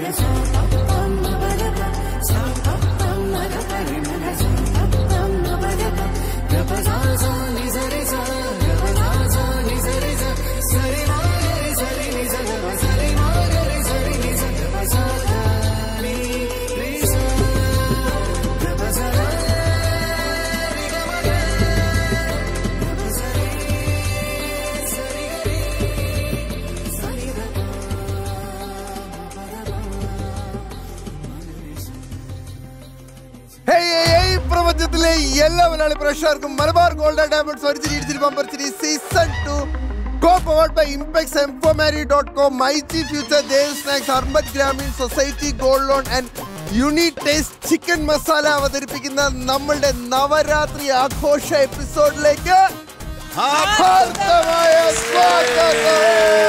Hey, hey, hey, പ്രപഞ്ചത്തിലെ എല്ലാ മലയാളി പ്രേക്ഷകർക്കും മലബാർ ഗോൾഡ് ഡയമണ്ട്സ് ഒരു ചിരി ഇടിച്ചിരി ബമ്പർ ചിരി season two co powered by impex എംഫോമാരി dot com myG future Dev snacks urban Grameen society gold loan and unit taste chicken masala അവതരിപ്പിക്കുന്ന നമ്മളുടെ നവരാത്രി ആഘോഷ എപ്പിസോഡിലേക്ക് ഹാർദമായ സ്വാഗതം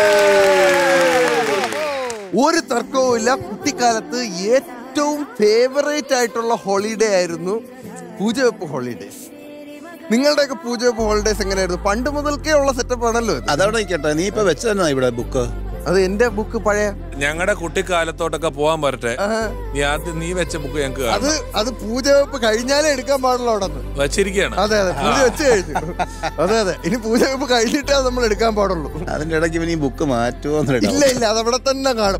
ഒരു തർക്കവുമില്ല കുട്ടിക്കാലത്ത് ഏറ്റവും ഫേവറേറ്റ് ആയിട്ടുള്ള ഹോളിഡേ ആയിരുന്നു പൂജവെപ്പ് ഹോളിഡേസ് നിങ്ങളുടെയൊക്കെ പൂജവെപ്പ് ഹോളിഡേസ് എങ്ങനെയായിരുന്നു പണ്ട് മുതൽക്കേ ഉള്ള സെറ്റപ്പ് ആണല്ലോ ഇത്. അതവിടെ നിൽക്കട്ടെ നീ ഇപ്പൊ വെച്ചതന്നെ ഇവിടെ ബുക്ക് അത് എന്റെ ബുക്ക് പഴയ ഞങ്ങളുടെ കുട്ടിക്കാലത്തോട്ടൊക്കെ പോവാൻ പറ്റട്ടെ ആഹാ. നീ ആദ്യം നീ വെച്ച ബുക്ക് ഞങ്ങക്ക് അത് കാണണം അത് പൂജവെപ്പ് കഴിഞ്ഞാലേ എടുക്കാൻ പാടുള്ളൂ അവിടെ നിന്ന് വച്ചിരിക്കുകയാണ് അതെ അതെ പൂജ വെച്ച് കഴിഞ്ഞു അതെ അതെ ഇനി പൂജവെപ്പ് കഴിഞ്ഞിട്ടേ അത് നമ്മൾ എടുക്കാൻ പാടുള്ളൂ അതിന്റെ ഇടയ്ക്ക് ഇവൻ ഈ ബുക്ക് മാറ്റുമോ ഇല്ല ഇല്ല അതവിടെ തന്നെ കാണും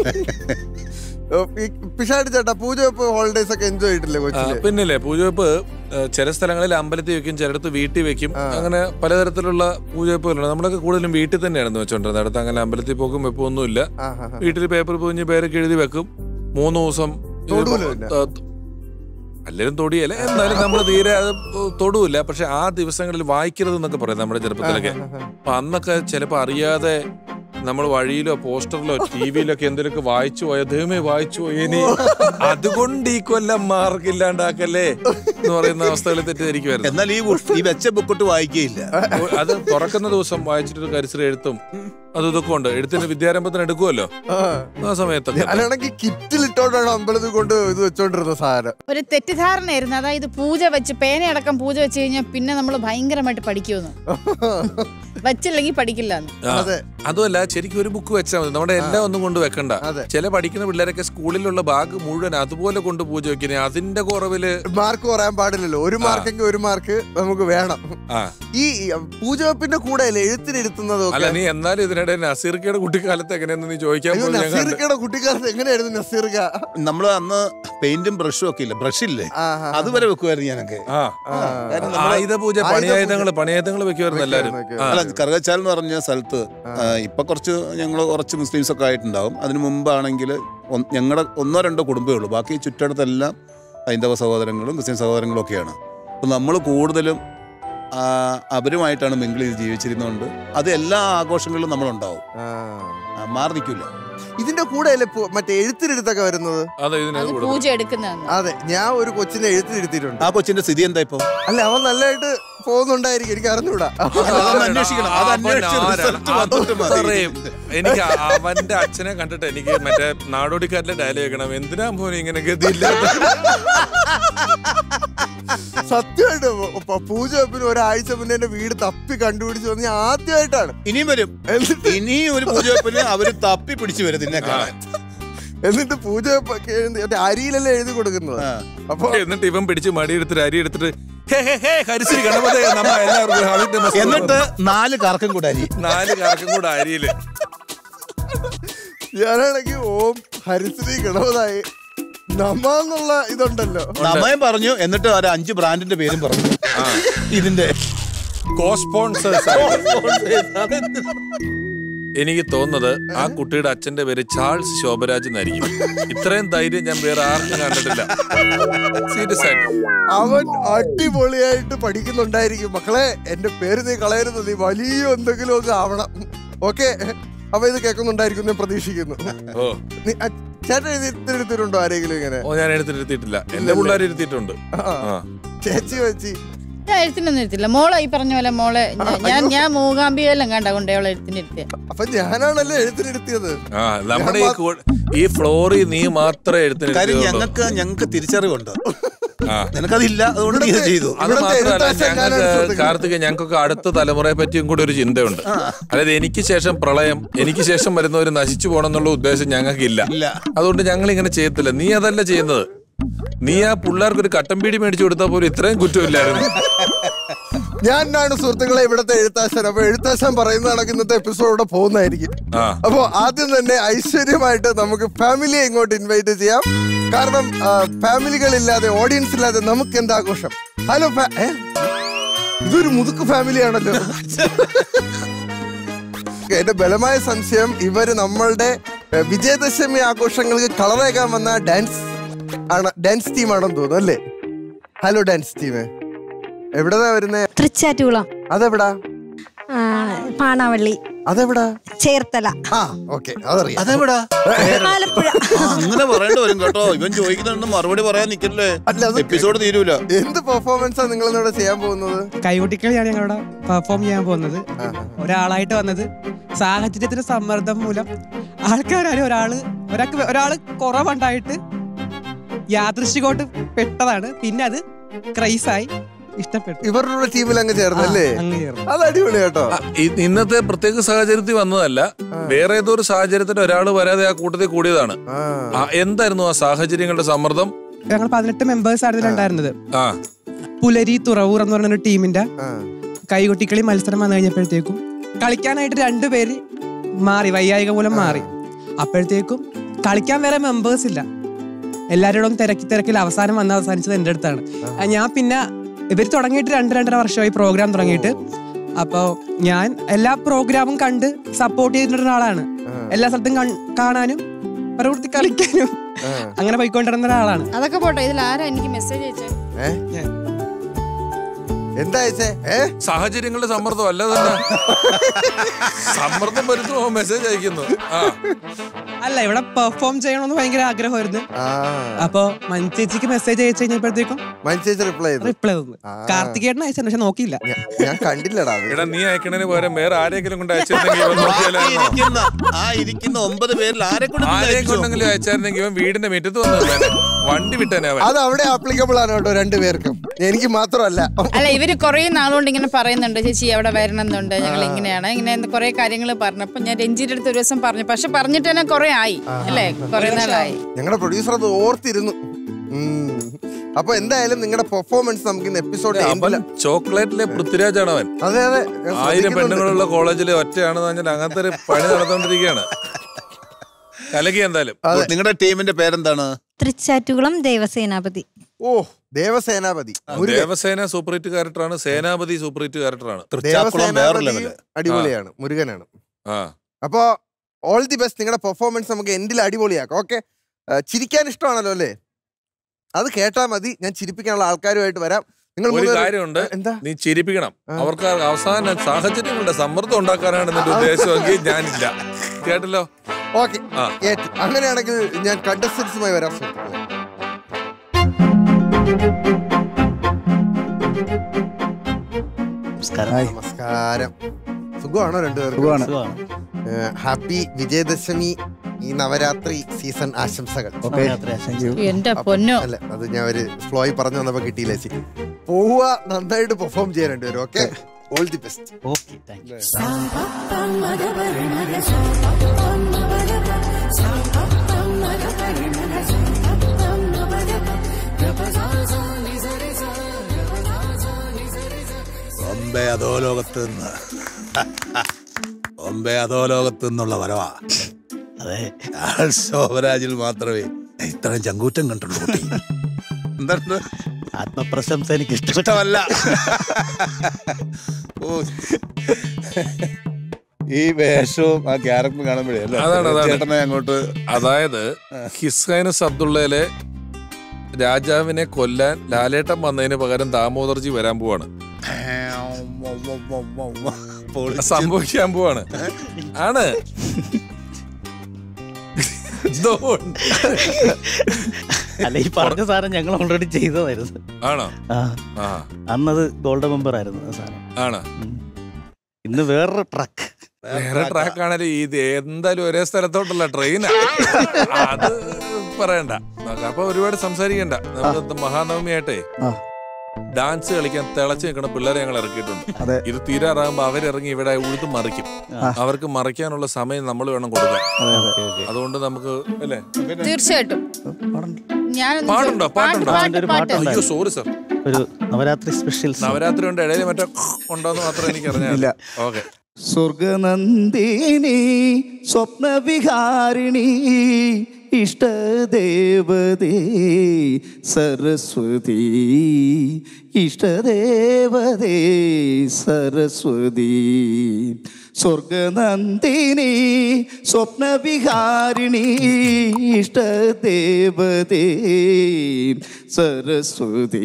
ഓ, ഈ പിഷാടി ചേട്ടാ പൂജവെപ്പ് ഹോളിഡേസ് ഒക്കെ എൻജോയ് ചെയ്തിട്ടില്ലേ ആ, കൊച്ചില് പിന്നില്ലേ പൂജവെപ്പ് ഏ, ചില സ്ഥലങ്ങളിൽ അമ്പലത്തിൽ വെക്കും ചിലടത്ത് വീട്ടിൽ വെക്കും അങ്ങനെ പലതരത്തിലുള്ള പൂജവെപ്പുകളുണ്ട് നമ്മളൊക്കെ കൂടുതലും വീട്ടിൽ തന്നെയാണ് വെച്ചോണ്ടിരുന്നത് അടുത്ത് അങ്ങനെ അമ്പലത്തിൽ പോക്കും വെപ്പൊന്നുമില്ല ആ, ആ, ആ. വീട്ടിൽ പേപ്പർ പൊതിഞ്ഞ് പേരൊക്കെ എഴുതി വെക്കും മൂന്ന് ദിവസം ഇത് തൊടൂല പിന്നെ? ത- ത- എല്ലാരും തൊടിയല്ല എന്നാലും നമ്മൾ തീരെ അത് തൊടൂല പക്ഷെ ആ ദിവസങ്ങളിൽ വായിക്കരുത് എന്നൊക്കെ പറയും നമ്മുടെ ചെറുപ്പത്തിലൊക്കെ അപ്പൊ അന്നൊക്കെ ചിലപ്പോ അറിയാതെ നമ്മൾ വഴിയിലോ പോസ്റ്ററിലോ ടി വിയിലൊക്കെ എന്തെങ്കിലുമൊക്കെ വായിച്ചു പോയ ദൈവമേ വായിച്ചു പോയി ഇനി അതുകൊണ്ട് ഈ കൊല്ലം മാർക്ക് ഇല്ലാണ്ടാക്കല്ലേ എന്ന് പറയുന്ന അവസ്ഥകളിൽ തെറ്റിദ്ധരിക്കുമായിരുന്നു എന്നാൽ ഈ ബുക്ക് ഈ വെച്ച ബുക്കിട്ട് വായിക്കുകയില്ല അത് തുറക്കുന്ന ദിവസം വായിച്ചിട്ടൊരു കരിശ്രീ എഴുത്തും അതും ഇതൊക്കെ ഉണ്ട് എഴുത്തിന് വിദ്യാരംഭത്തിന് എടുക്കുമല്ലോ ആ. ആ സമയത്തൊക്കെ ഞാനാണെങ്കിൽ കിറ്റിൽ ഇട്ടോണ്ടാണ് അമ്പലത്തിൽ കൊണ്ട് ഇത് വെച്ചോണ്ടിരുന്ന സാധനം ഒരു തെറ്റിദ്ധാരണയായിരുന്നു അതായത് പൂജ വെച്ച് പേനയടക്കം പൂജ വെച്ച് കഴിഞ്ഞാൽ പിന്നെ നമ്മൾ ഭയങ്കരമായിട്ട് പഠിക്കുമെന്ന് വച്ചില്ലെങ്കിൽ പഠിക്കില്ല എന്ന് ആ. അതെ അതുമല്ല ശരിക്കും ഒരു ബുക്ക് വെച്ചാൽ മതി നമ്മുടെ എല്ലാം ഒന്നും കൊണ്ട് വെക്കണ്ട അതെ. ചില പഠിക്കുന്ന പിള്ളേരൊക്കെ സ്കൂളിലുള്ള ബാഗ് മുഴുവൻ അതുപോലെ കൊണ്ട് പൂജ വെക്കുന്നത് അതിന്റെ കുറവില് മാർക്ക് പറയാൻ പാടില്ലല്ലോ ഒരു മാർക്കെങ്കിൽ ഒരു മാർക്ക് നമുക്ക് വേണം ആ ഈ പൂജവെപ്പിന്റെ കൂടെ അല്ലേ എഴുത്തിനിരുത്തുന്നതും അല്ല നീ എന്നാലും ഇതിനിടെ നസീർക്കയുടെ കുട്ടിക്കാലത്ത് എങ്ങനെയെന്ന് നീ ചോദിക്കാൻ അയ്യോ പോയി ഞാൻ കണ്ടു. നസീർക്കയുടെ കുട്ടിക്കാലത്ത് എങ്ങനെയായിരുന്നു നസീർക്ക നമ്മൾ അന്ന് പെയിന്റും ബ്രഷും ഒക്കെ ഇല്ല ബ്രഷ് ഇല്ലേ ആഹാ. അതുവരെ വെക്കുമായിരുന്നു ഞാനൊക്കെ ആ ആ. കാരണം നമ്മള് ആയുധ പൂജ ആയുധ പണിയായുധങ്ങള് പണിയായുധങ്ങൾ വെക്കുമായിരുന്നു എല്ലാരും വെക്കുമായിരുന്നു, ആ. അല്ല കറുകച്ചാൽ എന്ന് പറഞ്ഞ സ്ഥലത്ത് ആ, ഇപ്പൊ കുറച്ച് ഞങ്ങൾ കുറച്ച് മുസ്ലിംസ് ഒക്കെ ആയിട്ടുണ്ടാവും അതിനു മുമ്പാണെങ്കിൽ ഞങ്ങളുടെ ഒന്നോ രണ്ടോ കുടുംബമേ ഉള്ളൂ ബാക്കി ചുറ്റടുത്തെല്ലാം ഹൈന്ദവ സഹോദരങ്ങളും ക്രിസ്ത്യൻ സഹോദരങ്ങളും ഒക്കെയാണ് അപ്പം നമ്മൾ കൂടുതലും ആ, അവരുമായിട്ടാണ് മിങ്കിൾ ചെയ്ത് ജീവിച്ചിരുന്നതുകൊണ്ട് അത് എല്ലാ ആഘോഷങ്ങളിലും നമ്മളുണ്ടാവും ആ. ആ, മാറി നിൽക്കില്ല ഇതിന്റെ കൂടെ അല്ലേ പു- മറ്റേ എഴുത്തിനെഴുത്തൊക്കെ വരുന്നത് അതെ ഇതിനത് അത് കൊടുക്കും പൂജ എടുക്കുന്നതെന്ന് അതെ ഞാൻ ഒരു കൊച്ചിനെ എഴുത്തിനെഴുത്തിയിട്ടുണ്ട് ആ കൊച്ചിന്റെ സ്ഥിതി എന്താ ഇപ്പൊ അല്ല അവൻ നല്ലതായിട്ട് പോകുന്നുണ്ടായിരിക്കും എനിക്ക് അറിഞ്ഞൂടാ അതൊന്ന് അന്വേഷിക്കണം അത് അന്വേഷിച്ച് അവൻ result ആരാണ്? വന്നിട്ട് മതി. അത്രയും. എനിക്ക് അവന്റെ അച്ഛനെ കണ്ടിട്ട് എനിക്ക് മറ്റേ നാടോടിക്കാറ്റിലെ ഡയലോഗ് കേൾക്കണം എന്തിനാ പോലും ഇങ്ങനെ ഗതിയില്ല സത്യമായിട്ട് പ- പൂജ വെപ്പിന് ഒരാഴ്ച മുന്നേ എന്റെ വീട് തപ്പി കണ്ടുപിടിച്ച് വന്ന് ഞാൻ ആദ്യമായിട്ടാണ് ഇനിയും വരും എന്നിട്ട് ഇനിയും ഒരു പൂജവെപ്പിന് അവര് തപ്പി പിടിച്ചു വരും നിന്നെ കാണാൻ എന്നിട്ട് പൂജ വെപ്പൊക്കെ എഴുതി- മറ്റേ അരിയിലല്ലേ എഴുതി കൊടുക്കുന്നത് ആ. അപ്പൊ എന്നിട്ട് ഇവൻ പിടിച്ച് മടി എടുത്തിട്ട് അരി എടുത്തിട്ട് ഹേ ഹേ ഹേ ഹരിശ്രീ ഗണപതി നമ്മ എല്ലാവർക്കും ഹാപ്പി നമസ്കാരം. എന്നിട്ട് നാല് കറക്കം കൂടെ അരി നാല് കാർക്കും കൂടെ അരിയില് ഞാനാണെങ്കിൽ ഓം ഹരിശ്രീ ഗണപതായി നമാന്നുള്ള ഇതുണ്ടല്ലോ സമയം പറഞ്ഞു എന്നിട്ട് ഒരു അഞ്ച് ബ്രാൻഡിന്റെ പേരും പറഞ്ഞു ഇതിന്റെ കോ സ്പോൺസേഴ്സ് എനിക്ക് തോന്നുന്നത് ആ കുട്ടിയുടെ അച്ഛന്റെ പേര് ചാൾസ് ശോഭരാജ് എന്നായിരിക്കും ഇത്രയും ധൈര്യം ഞാൻ വേറെ ആർക്കും കണ്ടിട്ടില്ല സീരിയസ് ആയിട്ട് അവൻ അടിപൊളിയായിട്ട് പഠിക്കുന്നുണ്ടായിരിക്കും മക്കളെ എന്റെ പേര് നീ കളയരുത് നീ വലിയ എന്തെങ്കിലും ഒക്കെ ആവണം ഓക്കെ അപ്പൊ ഇത് കേൾക്കുന്നുണ്ടായിരിക്കും ഞാൻ പ്രതീക്ഷിക്കുന്നു ഓ നീ- അ- ചേട്ടൻ എഴുതിരുത്തിട്ടുണ്ടോ ആരെങ്കിലും ഇങ്ങനെ ഓ ഞാൻ എടുത്തിരുത്തിയിട്ടില്ല എന്റെ പിള്ളേർ ഇരുത്തിയിട്ടുണ്ട് ആ. ആ ചേച്ചി വെച്ചി ഞാൻ എഴുത്തിനൊന്നും ഇരുത്തില്ല മോളെ ഈ പറഞ്ഞ പോലെ മോളെ ഞാൻ- ഞാൻ ഞാൻ മൂകാംബികയെല്ലാം കണ്ട കൊണ്ടേ അവളെ എഴുത്തിനിരുത്തിയ അപ്പൊ ഞാനാണല്ലോ എഴുത്തിനെടുത്തിയത് ആ നമ്മുടെ ഈ കൂ- ഈ ഫ്ലോറിൽ നീ മാത്രമേ കാര്യം എഴുത്തിന് ഞങ്ങൾക്ക് ഞങ്ങൾക്ക് തിരിച്ചറിവുണ്ട് ആ നിനക്കതില്ല അതുകൊണ്ട് നീ ഇത് ചെയ്തു അത് ഇവിടുത്തെ മാത്രമല്ല എഴുത്താശാൻ ഞാനാണ് ഞങ്ങൾക്ക് സുഹൃത്തുക്കളെ. കാർത്തിക ഞങ്ങൾക്കൊക്കെ അടുത്ത തലമുറയെ പറ്റിയും കൂടി ഒരു ചിന്തയുണ്ട് അതായത് എനിക്ക് ശേഷം പ്രളയം എനിക്ക് ശേഷം വരുന്നവർ നശിച്ചു പോകണം എന്നുള്ള ഉദ്ദേശം ഞങ്ങൾക്കില്ല ഇല്ല അതുകൊണ്ട് ഞങ്ങൾ ഇങ്ങനെ ചെയ്യത്തില്ല നീ അതല്ല ചെയ്യുന്നത് നീ ആ പിള്ളേർക്ക് ഒരു കട്ടൻ പീടി മേടിച്ചു കൊടുത്താൽ പോലും ഇത്രയും കുറ്റമില്ലായിരുന്നു ഞാനാണ് സുഹൃത്തുക്കളെ ഇവിടുത്തെ എഴുത്താശാൻ അപ്പൊ എഴുത്താശാൻ പറയുന്നതാണെങ്കിൽ ഇന്നത്തെ എപ്പിസോഡ് പോകുന്നതായിരിക്കും ആ അപ്പോ ആദ്യം തന്നെ ഐശ്വര്യമായിട്ട് നമുക്ക് ഫാമിലിയെ ഇങ്ങോട്ട് ഇൻവൈറ്റ് ചെയ്യാം കാരണം ഫാമിലികളില്ലാതെ ഓഡിയൻസ് ഇല്ലാതെ നമുക്ക് എന്ത് ആഘോഷം ഹലോ ഫാ- ഏ? ഇതൊരു മുതുക്ക് ഫാമിലി ആണല്ലോ എന്റെ ബലമായ സംശയം ഇവര് നമ്മളുടെ ഏ, വിജയദശമി ആഘോഷങ്ങൾക്ക് കളറേകാൻ വന്ന ഡാൻസ് ആണ് ഡാൻസ് ടീം ആണെന്ന് തോന്നുന്നു അല്ലേ ഹലോ ഡാൻസ് ടീം എവിടെതാ വരുന്നേ തൃച്ചാറ്റുകുളം അതെവിടാ ആ, പാണാവള്ളി അതെവിടാ ചേർത്തല ആ ഓക്കെ അതറിയാം അതെവിടാ ആലപ്പുഴ ആ, അങ്ങനെ പറയേണ്ടി വരും കേട്ടോ ഇവൻ ചോദിക്കുന്നുണ്ട് മറുപടി പറയാൻ നിൽക്കല്ലേ അല്ല അത് എപ്പിസോഡ് തീരൂല എന്ത് പെർഫോമൻസാ നിങ്ങൾ ഇന്നിവിടെ ചെയ്യാൻ പോകുന്നത് കൈകൊട്ടിക്കളിയാണ് ഞങ്ങളിവിടെ പെർഫോം ചെയ്യാൻ പോകുന്നത് ഒരാളായിട്ട് വന്നത് സാഹചര്യത്തിന്റെ സമ്മർദ്ദം മൂലം ആൾക്കാരും ഒരാള് ഒരാൾക്ക് ഒരാള് കുറവുണ്ടായിട്ട് യാദൃശികോട്ട് പെട്ടതാണ് പിന്നെ അത് ക്രൈസായി ഇഷ്ടപ്പെട്ടു ഇവരുടെ ടീമിൽ അങ്ങ് ചേർന്നല്ലേ ആ, അങ്ങ് ചേർന്നു. അത് അടിപൊളി കേട്ടോ ആ, ഇ- ഇന്നത്തെ പ്രത്യേക സാഹചര്യത്തിൽ വന്നതല്ല വേറെ ഏതോ ഒരു സാഹചര്യത്തിൽ ഒരാൾ വരാതെ ആ കൂട്ടത്തിൽ കൂടിയതാണ് ആ. ആ, എന്തായിരുന്നു ആ സാഹചര്യങ്ങളുടെ സമ്മർദ്ദം ഞങ്ങൾ പതിനെട്ട് മെമ്പേഴ്സ് ആയിരുന്നു ഇതിലുണ്ടായിരുന്നത് ആ പുലരി തുറവൂർ എന്ന് പറയുന്ന ഒരു ടീമിന്റെ ആ. കൈകൊട്ടിക്കളി മത്സരം വന്നു കഴിഞ്ഞപ്പോഴത്തേക്കും കളിക്കാനായിട്ട് രണ്ടുപേര് മാറി വൈകായിക മൂലം മാറി അപ്പോഴത്തേക്കും കളിക്കാൻ വേറെ മെമ്പേഴ്സ് ഇല്ല എല്ലാവരോടും തിരക്കി തിരക്കിൽ അവസാനം വന്ന് അവസാനിച്ചത് എൻ്റെ അടുത്താണ് ആ, ഞാൻ പിന്നെ ഇവർ തുടങ്ങിയിട്ട് രണ്ട് രണ്ടര വർഷമായി പ്രോഗ്രാം തുടങ്ങിയിട്ട് അപ്പോൾ ഞാൻ എല്ലാ പ്രോഗ്രാമും കണ്ട് സപ്പോർട്ട് ചെയ്തിട്ടുള്ള ഒരാളാണ് എല്ലാ സ്ഥലത്തും കൺ- കാണാനും പ്രവൃത്തി കളിക്കാനും അങ്ങനെ പോയിക്കൊണ്ടിരുന്ന ഒരാളാണ് അതൊക്കെ പോട്ടെ ഇതിൽ ആരാ എനിക്ക് മെസ്സേജ് അയച്ചേ ഏ? എന്താ അയച്ചേ ഏ സാഹചര്യങ്ങളുടെ സമ്മർദ്ദം അല്ല തന്നെ സമ്മർദ്ദം വരുത്തുമോ മെസ്സേജ് അയക്കുന്നു ആ അല്ല ഇവിടെ പെർഫോം ചെയ്യണമെന്ന് ഭയങ്കര ആഗ്രഹമായിരുന്നു ആ അപ്പൊ മഞ്ചേച്ചിക്ക് മെസ്സേജ് അയച്ചു കഴിഞ്ഞപ്പോഴത്തേക്കും മനസ്സിച്ച് റിപ്ലൈ ചെയ്തു റിപ്ലൈ തന്നു ആ. കാർത്തികേട്ടൻ അയച്ചു പക്ഷെ നോക്കിയില്ല ഞാ- ഞാൻ കണ്ടില്ലടാ അത് എടാ നീ അയക്കണതിന് പകരം വേറെ ആരെങ്കിലും കൊണ്ട് അയച്ചിരുന്നെങ്കിൽ ഇവൻ ബാക്കി നോക്കിയാലായിരുന്നോ? ഇരിക്കുന്ന ആ ഇരിക്കുന്ന ഒമ്പത് പേരിൽ ആരെ കൊണ്ട് ആരെയും കൊണ്ടെങ്കിലും അയച്ചായിരുന്നെങ്കിൽ ഇവൻ വീടിന്റെ മുറ്റത്ത് വന്നു വണ്ടി വിട്ടേനെ അവൻ അത് അവിടെ ആപ്ലിക്കബിൾ ആണ് കേട്ടോ രണ്ടുപേർക്കും എനിക്ക് മാത്രമല്ല അല്ല ഇവര് കുറെ നാളുകൊണ്ട് ഇങ്ങനെ പറയുന്നുണ്ട് ചേച്ചി അവിടെ വരണമെന്നുണ്ട് ഞങ്ങൾ ഇങ്ങനെയാണ് ഇങ്ങനെ കുറെ കാര്യങ്ങൾ പറഞ്ഞപ്പോ ഞാൻ രഞ്ജിയുടെ അടുത്ത് ഒരു ദിവസം പറഞ്ഞു പക്ഷെ പറഞ്ഞിട്ട് തന്നെ കുറെ ആയി അല്ലേ കുറെ നാളായി ഞങ്ങളുടെ പ്രൊഡ്യൂസർ അത് ഓർത്തിരുന്നു ഉം. അപ്പൊ എന്തായാലും നിങ്ങളുടെ പെർഫോമൻസ് നമുക്ക് ഇന്ന് എപ്പിസോഡ് അവൻ ചോക്ലേറ്റിലെ പൃഥ്വിരാജാണ് അവൻ അതെ അതെ ഞാൻ ആയിരം ശ്രദ്ധിക്കുന്നുണ്ട്. പെണ്ണുങ്ങളുള്ള കോളേജിലെ ഒറ്റയാണെന്ന് പറഞ്ഞാൽ അങ്ങനത്തെ ഒരു പണി നടന്നുകൊണ്ടിരിക്കുകയാണ് കലകി എന്തായാലും നിങ്ങളുടെ ടീമിന്റെ പേരെന്താണ് തൃച്ചാറ്റുകുളം ദേവസേനാപതി ഓ ദേവസേനാപതി മുരുകൻ. ദേവസേന സൂപ്പർ ഹിറ്റ് ക്യാരക്ടറാണ് സേനാപതി സൂപ്പർ ഹിറ്റ് ക്യാരക്ടറാണ് തൃച്ചാക്കുളം വേറെ ദേവസേനാപതി ലെവല് അടിപൊളിയാണ് മുരുകനാണ് ആ അപ്പോ ഓൾ ദി ബെസ്റ്റ് നിങ്ങളുടെ പെർഫോമൻസ് നമുക്ക് എൻഡിൽ അടിപൊളിയാക്കാം ഓക്കെ ചിരിക്കാൻ ഇഷ്ടമാണല്ലോ അല്ലേ അത് കേട്ടാ മതി ഞാൻ ചിരിപ്പിക്കാനുള്ള ആൾക്കാരുമായിട്ട് വരാം നിങ്ങൾ ഒരു മൂന്നുപേരും- കാര്യമുണ്ട് എന്താ നീ ചിരിപ്പിക്കണം ആ. അവർക്ക് അവസാന സാഹചര്യങ്ങളുടെ സമ്മർദ്ദം ഉണ്ടാക്കാനാണ് നിന്റെ ഉദ്ദേശമെങ്കിൽ ഞാനില്ല കേട്ടല്ലോ ഓക്കെ ആ. ഏറ്റു അങ്ങനെയാണെങ്കിൽ ഞാൻ കണ്ടസ്റ്റൻസുമായി വരാം സുഹൃത്തുക്കളെ നമസ്കാരം സുഖമാണോ രണ്ടുപേർക്കും ഹാപ്പി വിജയദശമി ഈ നവരാത്രി സീസൺ ആശംസകൾ എന്റെ പൊന്നോ അല്ല അത് ഞാൻ ഒരു ഫ്ലോയിൽ പറഞ്ഞു വന്നപ്പോ കിട്ടിയില്ല ചേച്ചി പോവുക നന്നായിട്ട് പെർഫോം ചെയ്യാൻ രണ്ടുപേരും okay all the best Bombay അധോലോകത്ത് നിന്ന് ബോംബെ അധോലോകത്ത് നിന്നുള്ള വരവാ അതെ ശോഭരാജിൽ മാത്രമേ ഇത്രയും ചങ്കൂറ്റം കണ്ടുള്ളൂ കുട്ടി എന്താണ് ആത്മപ്രശംസ എനിക്ക് ഇഷ്ടപ്പെട്ടു ഇഷ്ടമല്ല ഓ ഈ വേഷവും ആ ക്യാരക്ടറും കാണുമ്പോഴേ അല്ലേ അതാണ്, അതാണ്. ചേട്ടനെ അങ്ങോട്ട് അതായത് ഹിസ്ഹൈനസ് അബ്ദുള്ളയിലെ രാജാവിനെ കൊല്ലാൻ ലാലേട്ടൻ വന്നതിന് പകരം ദാമോദർജി വരാൻ പോവാണ് പൊളിച്ച്. സംഭവിക്കാൻ പോവാണ് ആണ് എന്തോ ഉണ്ട്. അല്ല ഈ പറഞ്ഞ സാധനം ഞങ്ങൾ ഓൾറെഡി ചെയ്തതായിരുന്നു ആണോ ആ ആ അന്നത് ഗോൾഡ് മെമ്പർ ആയിരുന്നു ആ സാധനം ആണ് ഉം. ഇന്ന് വേറൊരു ട്രക്ക് വേറെ ട്രാക്ക് ആണെങ്കിലും ഇത് എന്തായാലും ഒരേ സ്ഥലത്തോട്ടുള്ള ട്രെയിനാ അത് പറയണ്ട നമുക്ക് അപ്പൊ ഒരുപാട് സംസാരിക്കണ്ട നമുക്ക് മഹാനവമി ആയിട്ടേ ആ. ഡാൻസ് കളിക്കാൻ തിളച്ച് നിൽക്കുന്ന പിള്ളേരെ ഞങ്ങൾ ഇറക്കിയിട്ടുണ്ട് അതെ. ഇത് തീരാറാകുമ്പോ അവരിറങ്ങി ഇവിടെ ഉഴുത് മറിക്കും ആ. അവർക്ക് മറിക്കാനുള്ള സമയം നമ്മൾ വേണം കൊടുക്കാൻ ഓക്കെ ഓക്കെ അതുകൊണ്ട് നമുക്ക് അല്ലേ തീർച്ചയായിട്ടും ഞാൻ പാടുണ്ടോ? പാട്ടുണ്ടോ? പാട്ട് ഒരു പാട്ട് പാട്ടുണ്ട്. അയ്യോ സോറി സർ ഒരു നവരാത്രി സ്പെഷ്യൽ നവരാത്രി കൊണ്ട് ഇടയിൽ മറ്റേ ഉണ്ടോന്ന് മാത്രം എനിക്ക് ഇല്ല. അറിഞ്ഞില്ല ഓക്കെ സ്വർഗനന്ദിനി സ്വപ്നവിഹാരിണി ഇഷ്ടദേവതേ സരസ്വതി ഇഷ്ടദേവതേ സരസ്വതി സ്വർഗനന്ദിനി സ്വപ്നവിഹാരിണി ഇഷ്ടദേവതേ സരസ്വതി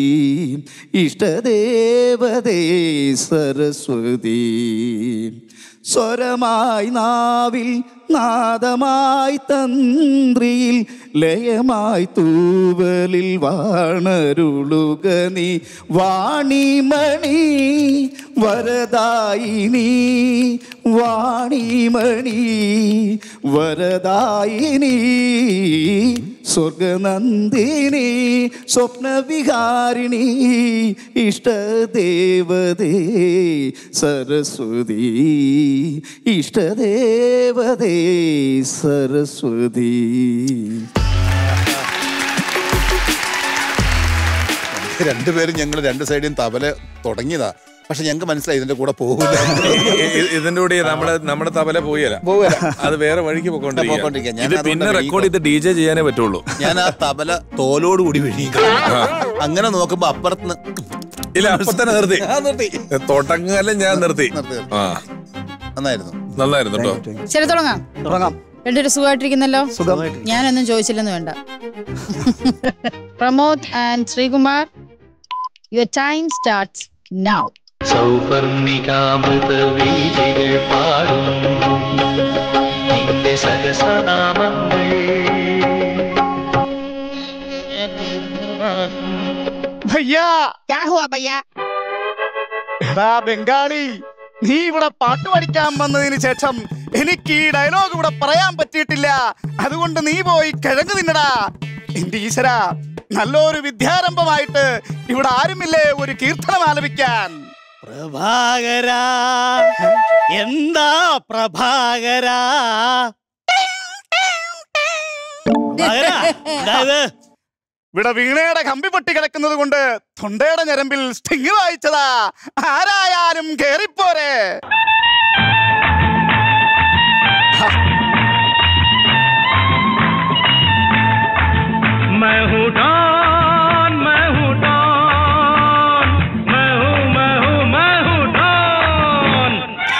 ഇഷ്ടദേവതേ സരസ്വതി സ്വരമായി നാവിൽ നാദമായി തന്ത്രിയിൽ ലയമായി തൂവലിൽ വാണരുളുക നീ വാണിമണി വരദായിനി വാണിമണി വരദായിനി സ്വർഗനന്ദിനി സ്വപ്നവിഹാരിണി ഇഷ്ടദേവതേ സരസ്വതി ഇഷ്ടദേവതേ സരസ്വതി രണ്ടുപേരും ഞങ്ങൾ രണ്ട് സൈഡിലും തബല തുടങ്ങിയതാ പക്ഷെ ഞങ്ങൾക്ക് മനസ്സിലായി ഇതിന്റെ കൂടെ പോകില്ല ഇതിന്റെ കൂടെ നമ്മള് നമ്മുടെ തബല പോയല്ല പോകില്ല അത് വേറെ വഴിക്ക് പോയിക്കൊണ്ടിരിക്കുക. പോയിക്കൊണ്ടിരിക്കുക ഞാൻ ഇത് അതുകൊണ്ടാ പിന്നെ വിഴുങ്ങി റെക്കോർഡ് ചെയ്ത് ഡി ജെ ചെയ്യാനേ പറ്റുള്ളൂ ഞാൻ ആ തബല തോലോട് കൂടി വിഴുങ്ങി അങ്ങനെ നോക്കുമ്പോ അപ്പുറത്ത് ഇല്ല അപ്പൊ തന്നെ നിർത്തി തുടങ്ങാലും ഞാൻ നിർത്തി നിർത്തി. ആ നന്നായിരുന്നു നന്നായിരുന്നു കേട്ടോ ശരി തുടങ്ങാം തുടങ്ങാം രണ്ടുപേരും സുഖമായിട്ടിരിക്കുന്നല്ലോ സുഖം ഞാനൊന്നും ചോദിച്ചില്ലെന്ന് വേണ്ട Pramod and Sreekumar your time starts now സൗപർണികാമൃതവീതികൾ പാടും നിന്റെ സഹസനാമങ്ങൾ ഭയ്യാ എടാ ബംഗാളി നീ ഇവിടെ പാട്ട് പഠിക്കാൻ വന്നതിന് ശേഷം എനിക്ക് ഈ ഡയലോഗ് ഇവിടെ പറയാൻ പറ്റിയിട്ടില്ല അതുകൊണ്ട് നീ പോയി കിഴങ്ങ് തിന്നടാ എന്റെ ഈശ്വര നല്ലൊരു വിദ്യാരംഭമായിട്ട് ഇവിടെ ആരുമില്ലേ ഒരു കീർത്തനം ആലപിക്കാൻ പ്രഭാകര എന്താ പ്രഭാകര പ്രഭാകരാ, എന്താ ഇത്? ഇവിടെ വീണയുടെ കമ്പി പൊട്ടി കിടക്കുന്നത് കൊണ്ട് തൊണ്ടയുടെ ഞരമ്പിൽ സ്റ്റിങ് വായിച്ചതാ ആരായാലും കേറിപ്പോരെ मैं हूँ डॉन मैं हूँ डॉन मैं हूँ मैं हूँ मैं हूँ डॉन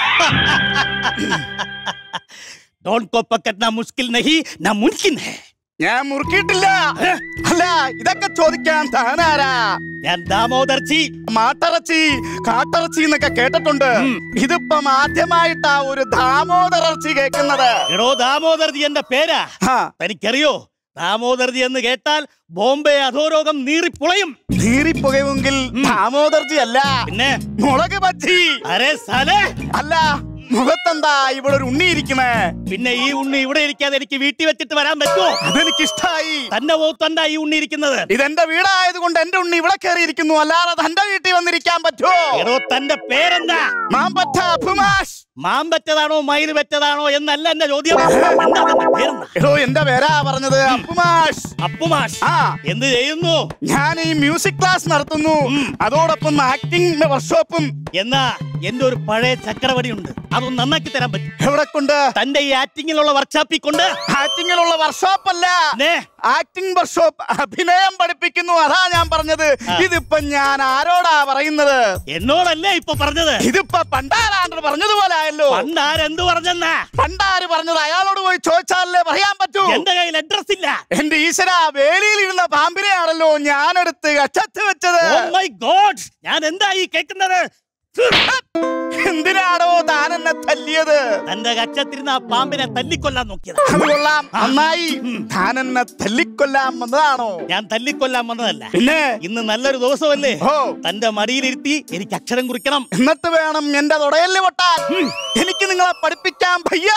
डॉन को पकड़ना मुश्किल नहीं नामुमकिन है ഞാൻ മുറുക്കിയിട്ടില്ല അല്ല ഇതൊക്കെ ചോദിക്കാൻ താനാരാ ഞാൻ ദാമോദർജി മാട്ടിറച്ചി കാട്ടിറച്ചി എന്നൊക്കെ കേട്ടിട്ടുണ്ട് ഇതിപ്പം ആദ്യമായിട്ടാ ഒരു ദാമോദറിറച്ചി കേൾക്കുന്നത് എടോ ദാമോദർജി എന്റെ പേരാ ആ, തനിക്കറിയോ ദാമോദർജി എന്ന് കേട്ടാൽ ബോംബെ അധോരോഗം നീറിപ്പുളയും നീറിപ്പുകയുമെങ്കിൽ ദാമോദർജി അല്ല പിന്നെ മുളക് ബജ്ജി അരെ സാലേ അല്ല മുഖത്തെന്താ ഇവിടെ ഒരു ഉണ്ണി ഇരിക്കണേ പിന്നെ ഈ ഉണ്ണി ഇവിടെ ഇരിക്കാതെ എനിക്ക് വീട്ടിൽ വെച്ചിട്ട് വരാൻ പറ്റുമോ അതെനിക്കിഷ്ടായി തന്റെ മുഖത്തണ്ട ഈ ഉണ്ണി ഇരിക്കുന്നത് ഇതെന്റെ വീടായത് കൊണ്ട് എന്റെ ഉണ്ണി ഇവിടെ കയറിയിരിക്കുന്നു അല്ലാതെ തന്റെ വീട്ടിൽ വന്നിരിക്കാൻ പറ്റുമോ എടോ തന്റെ പേരെന്താ മാമ്പറ്റ അഭിമാഷ് മാമ്പറ്റതാണോ മയിൽ വെറ്റതാണോ എന്നല്ല എന്റെ ചോദ്യം എന്താ തന്റെ പേരെന്താ എടോ എന്റെ പേരാ പറഞ്ഞത് അപ്പുമാഷ് അപ്പുമാഷ് ആ എന്ത് ചെയ്യുന്നു ഞാൻ ഈ മ്യൂസിക് ക്ലാസ് നടത്തുന്നു അതോടൊപ്പം ആക്ടിംഗ് വർക്ക്ഷോപ്പും എന്നാ എന്റെ ഒരു പഴയ ചക്രവടി ഉണ്ട് അതൊന്ന് നന്നാക്കി തരാൻ പറ്റും എവിടെ കൊണ്ട് തന്റെ ഈ ആക്ടിങ്ങിലുള്ള വർക്ക്ഷോപ്പിൽ കൊണ്ട് ആക്ടിങ്ങിലുള്ള വർക്ക്ഷോപ്പ് അല്ല നെ, ആക്ടിംഗ് വർക്ക്ഷോപ്പ് അഭിനയം പഠിപ്പിക്കുന്നു അതാ ഞാൻ പറഞ്ഞത് ഇതിപ്പൊ ഞാൻ ആരോടാ പറയുന്നത് എന്നോടല്ലേ ഇപ്പൊ പറഞ്ഞത് ഇതിപ്പൊ പണ്ടാരാണ്ട് പറഞ്ഞതുപോലെ ആയല്ലോ പണ്ടാരെന്ത് പറഞ്ഞെന്നാ പണ്ടാര് പറഞ്ഞത് അയാളോട് പോയി ചോദിച്ചാലല്ലേ പറയാൻ പറ്റൂ എന്റെ കയ്യിൽ അഡ്രസ് ഇല്ല എന്റെ ഈശ്വര വേലിയിൽ ഇരുന്ന പാമ്പിനെയാണല്ലോ ഞാനെടുത്ത് കച്ചത്ത് വെച്ചത് ഓ മൈ ഗോഡ് ഞാൻ എന്താ ഈ കേൾക്കുന്നത് എന്തിനാണോ താൻ എന്നെ തല്ലി നോക്കിയത് തന്റെ കക്ഷത്തിരുന്ന് ആ പാമ്പിനെ തല്ലിക്കൊല്ലാൻ നോക്കിയത് അത് കൊള്ളാം നന്നായി താൻ എന്നെ തല്ലിക്കൊല്ലാൻ വന്നതാണോ ഞാൻ തല്ലിക്കൊല്ലാൻ വന്നതല്ല പിന്നെ ഇന്ന് നല്ലൊരു ദിവസമല്ലേ ഓ തന്റെ മടിയിലിരുത്തി എനിക്ക് അക്ഷരം കുറിക്കണം എന്നിട്ട് വേണം എന്റെ തുടയല് പൊട്ടാൻ എനിക്ക് നിങ്ങളെ പഠിപ്പിക്കാൻ ഭയ്യ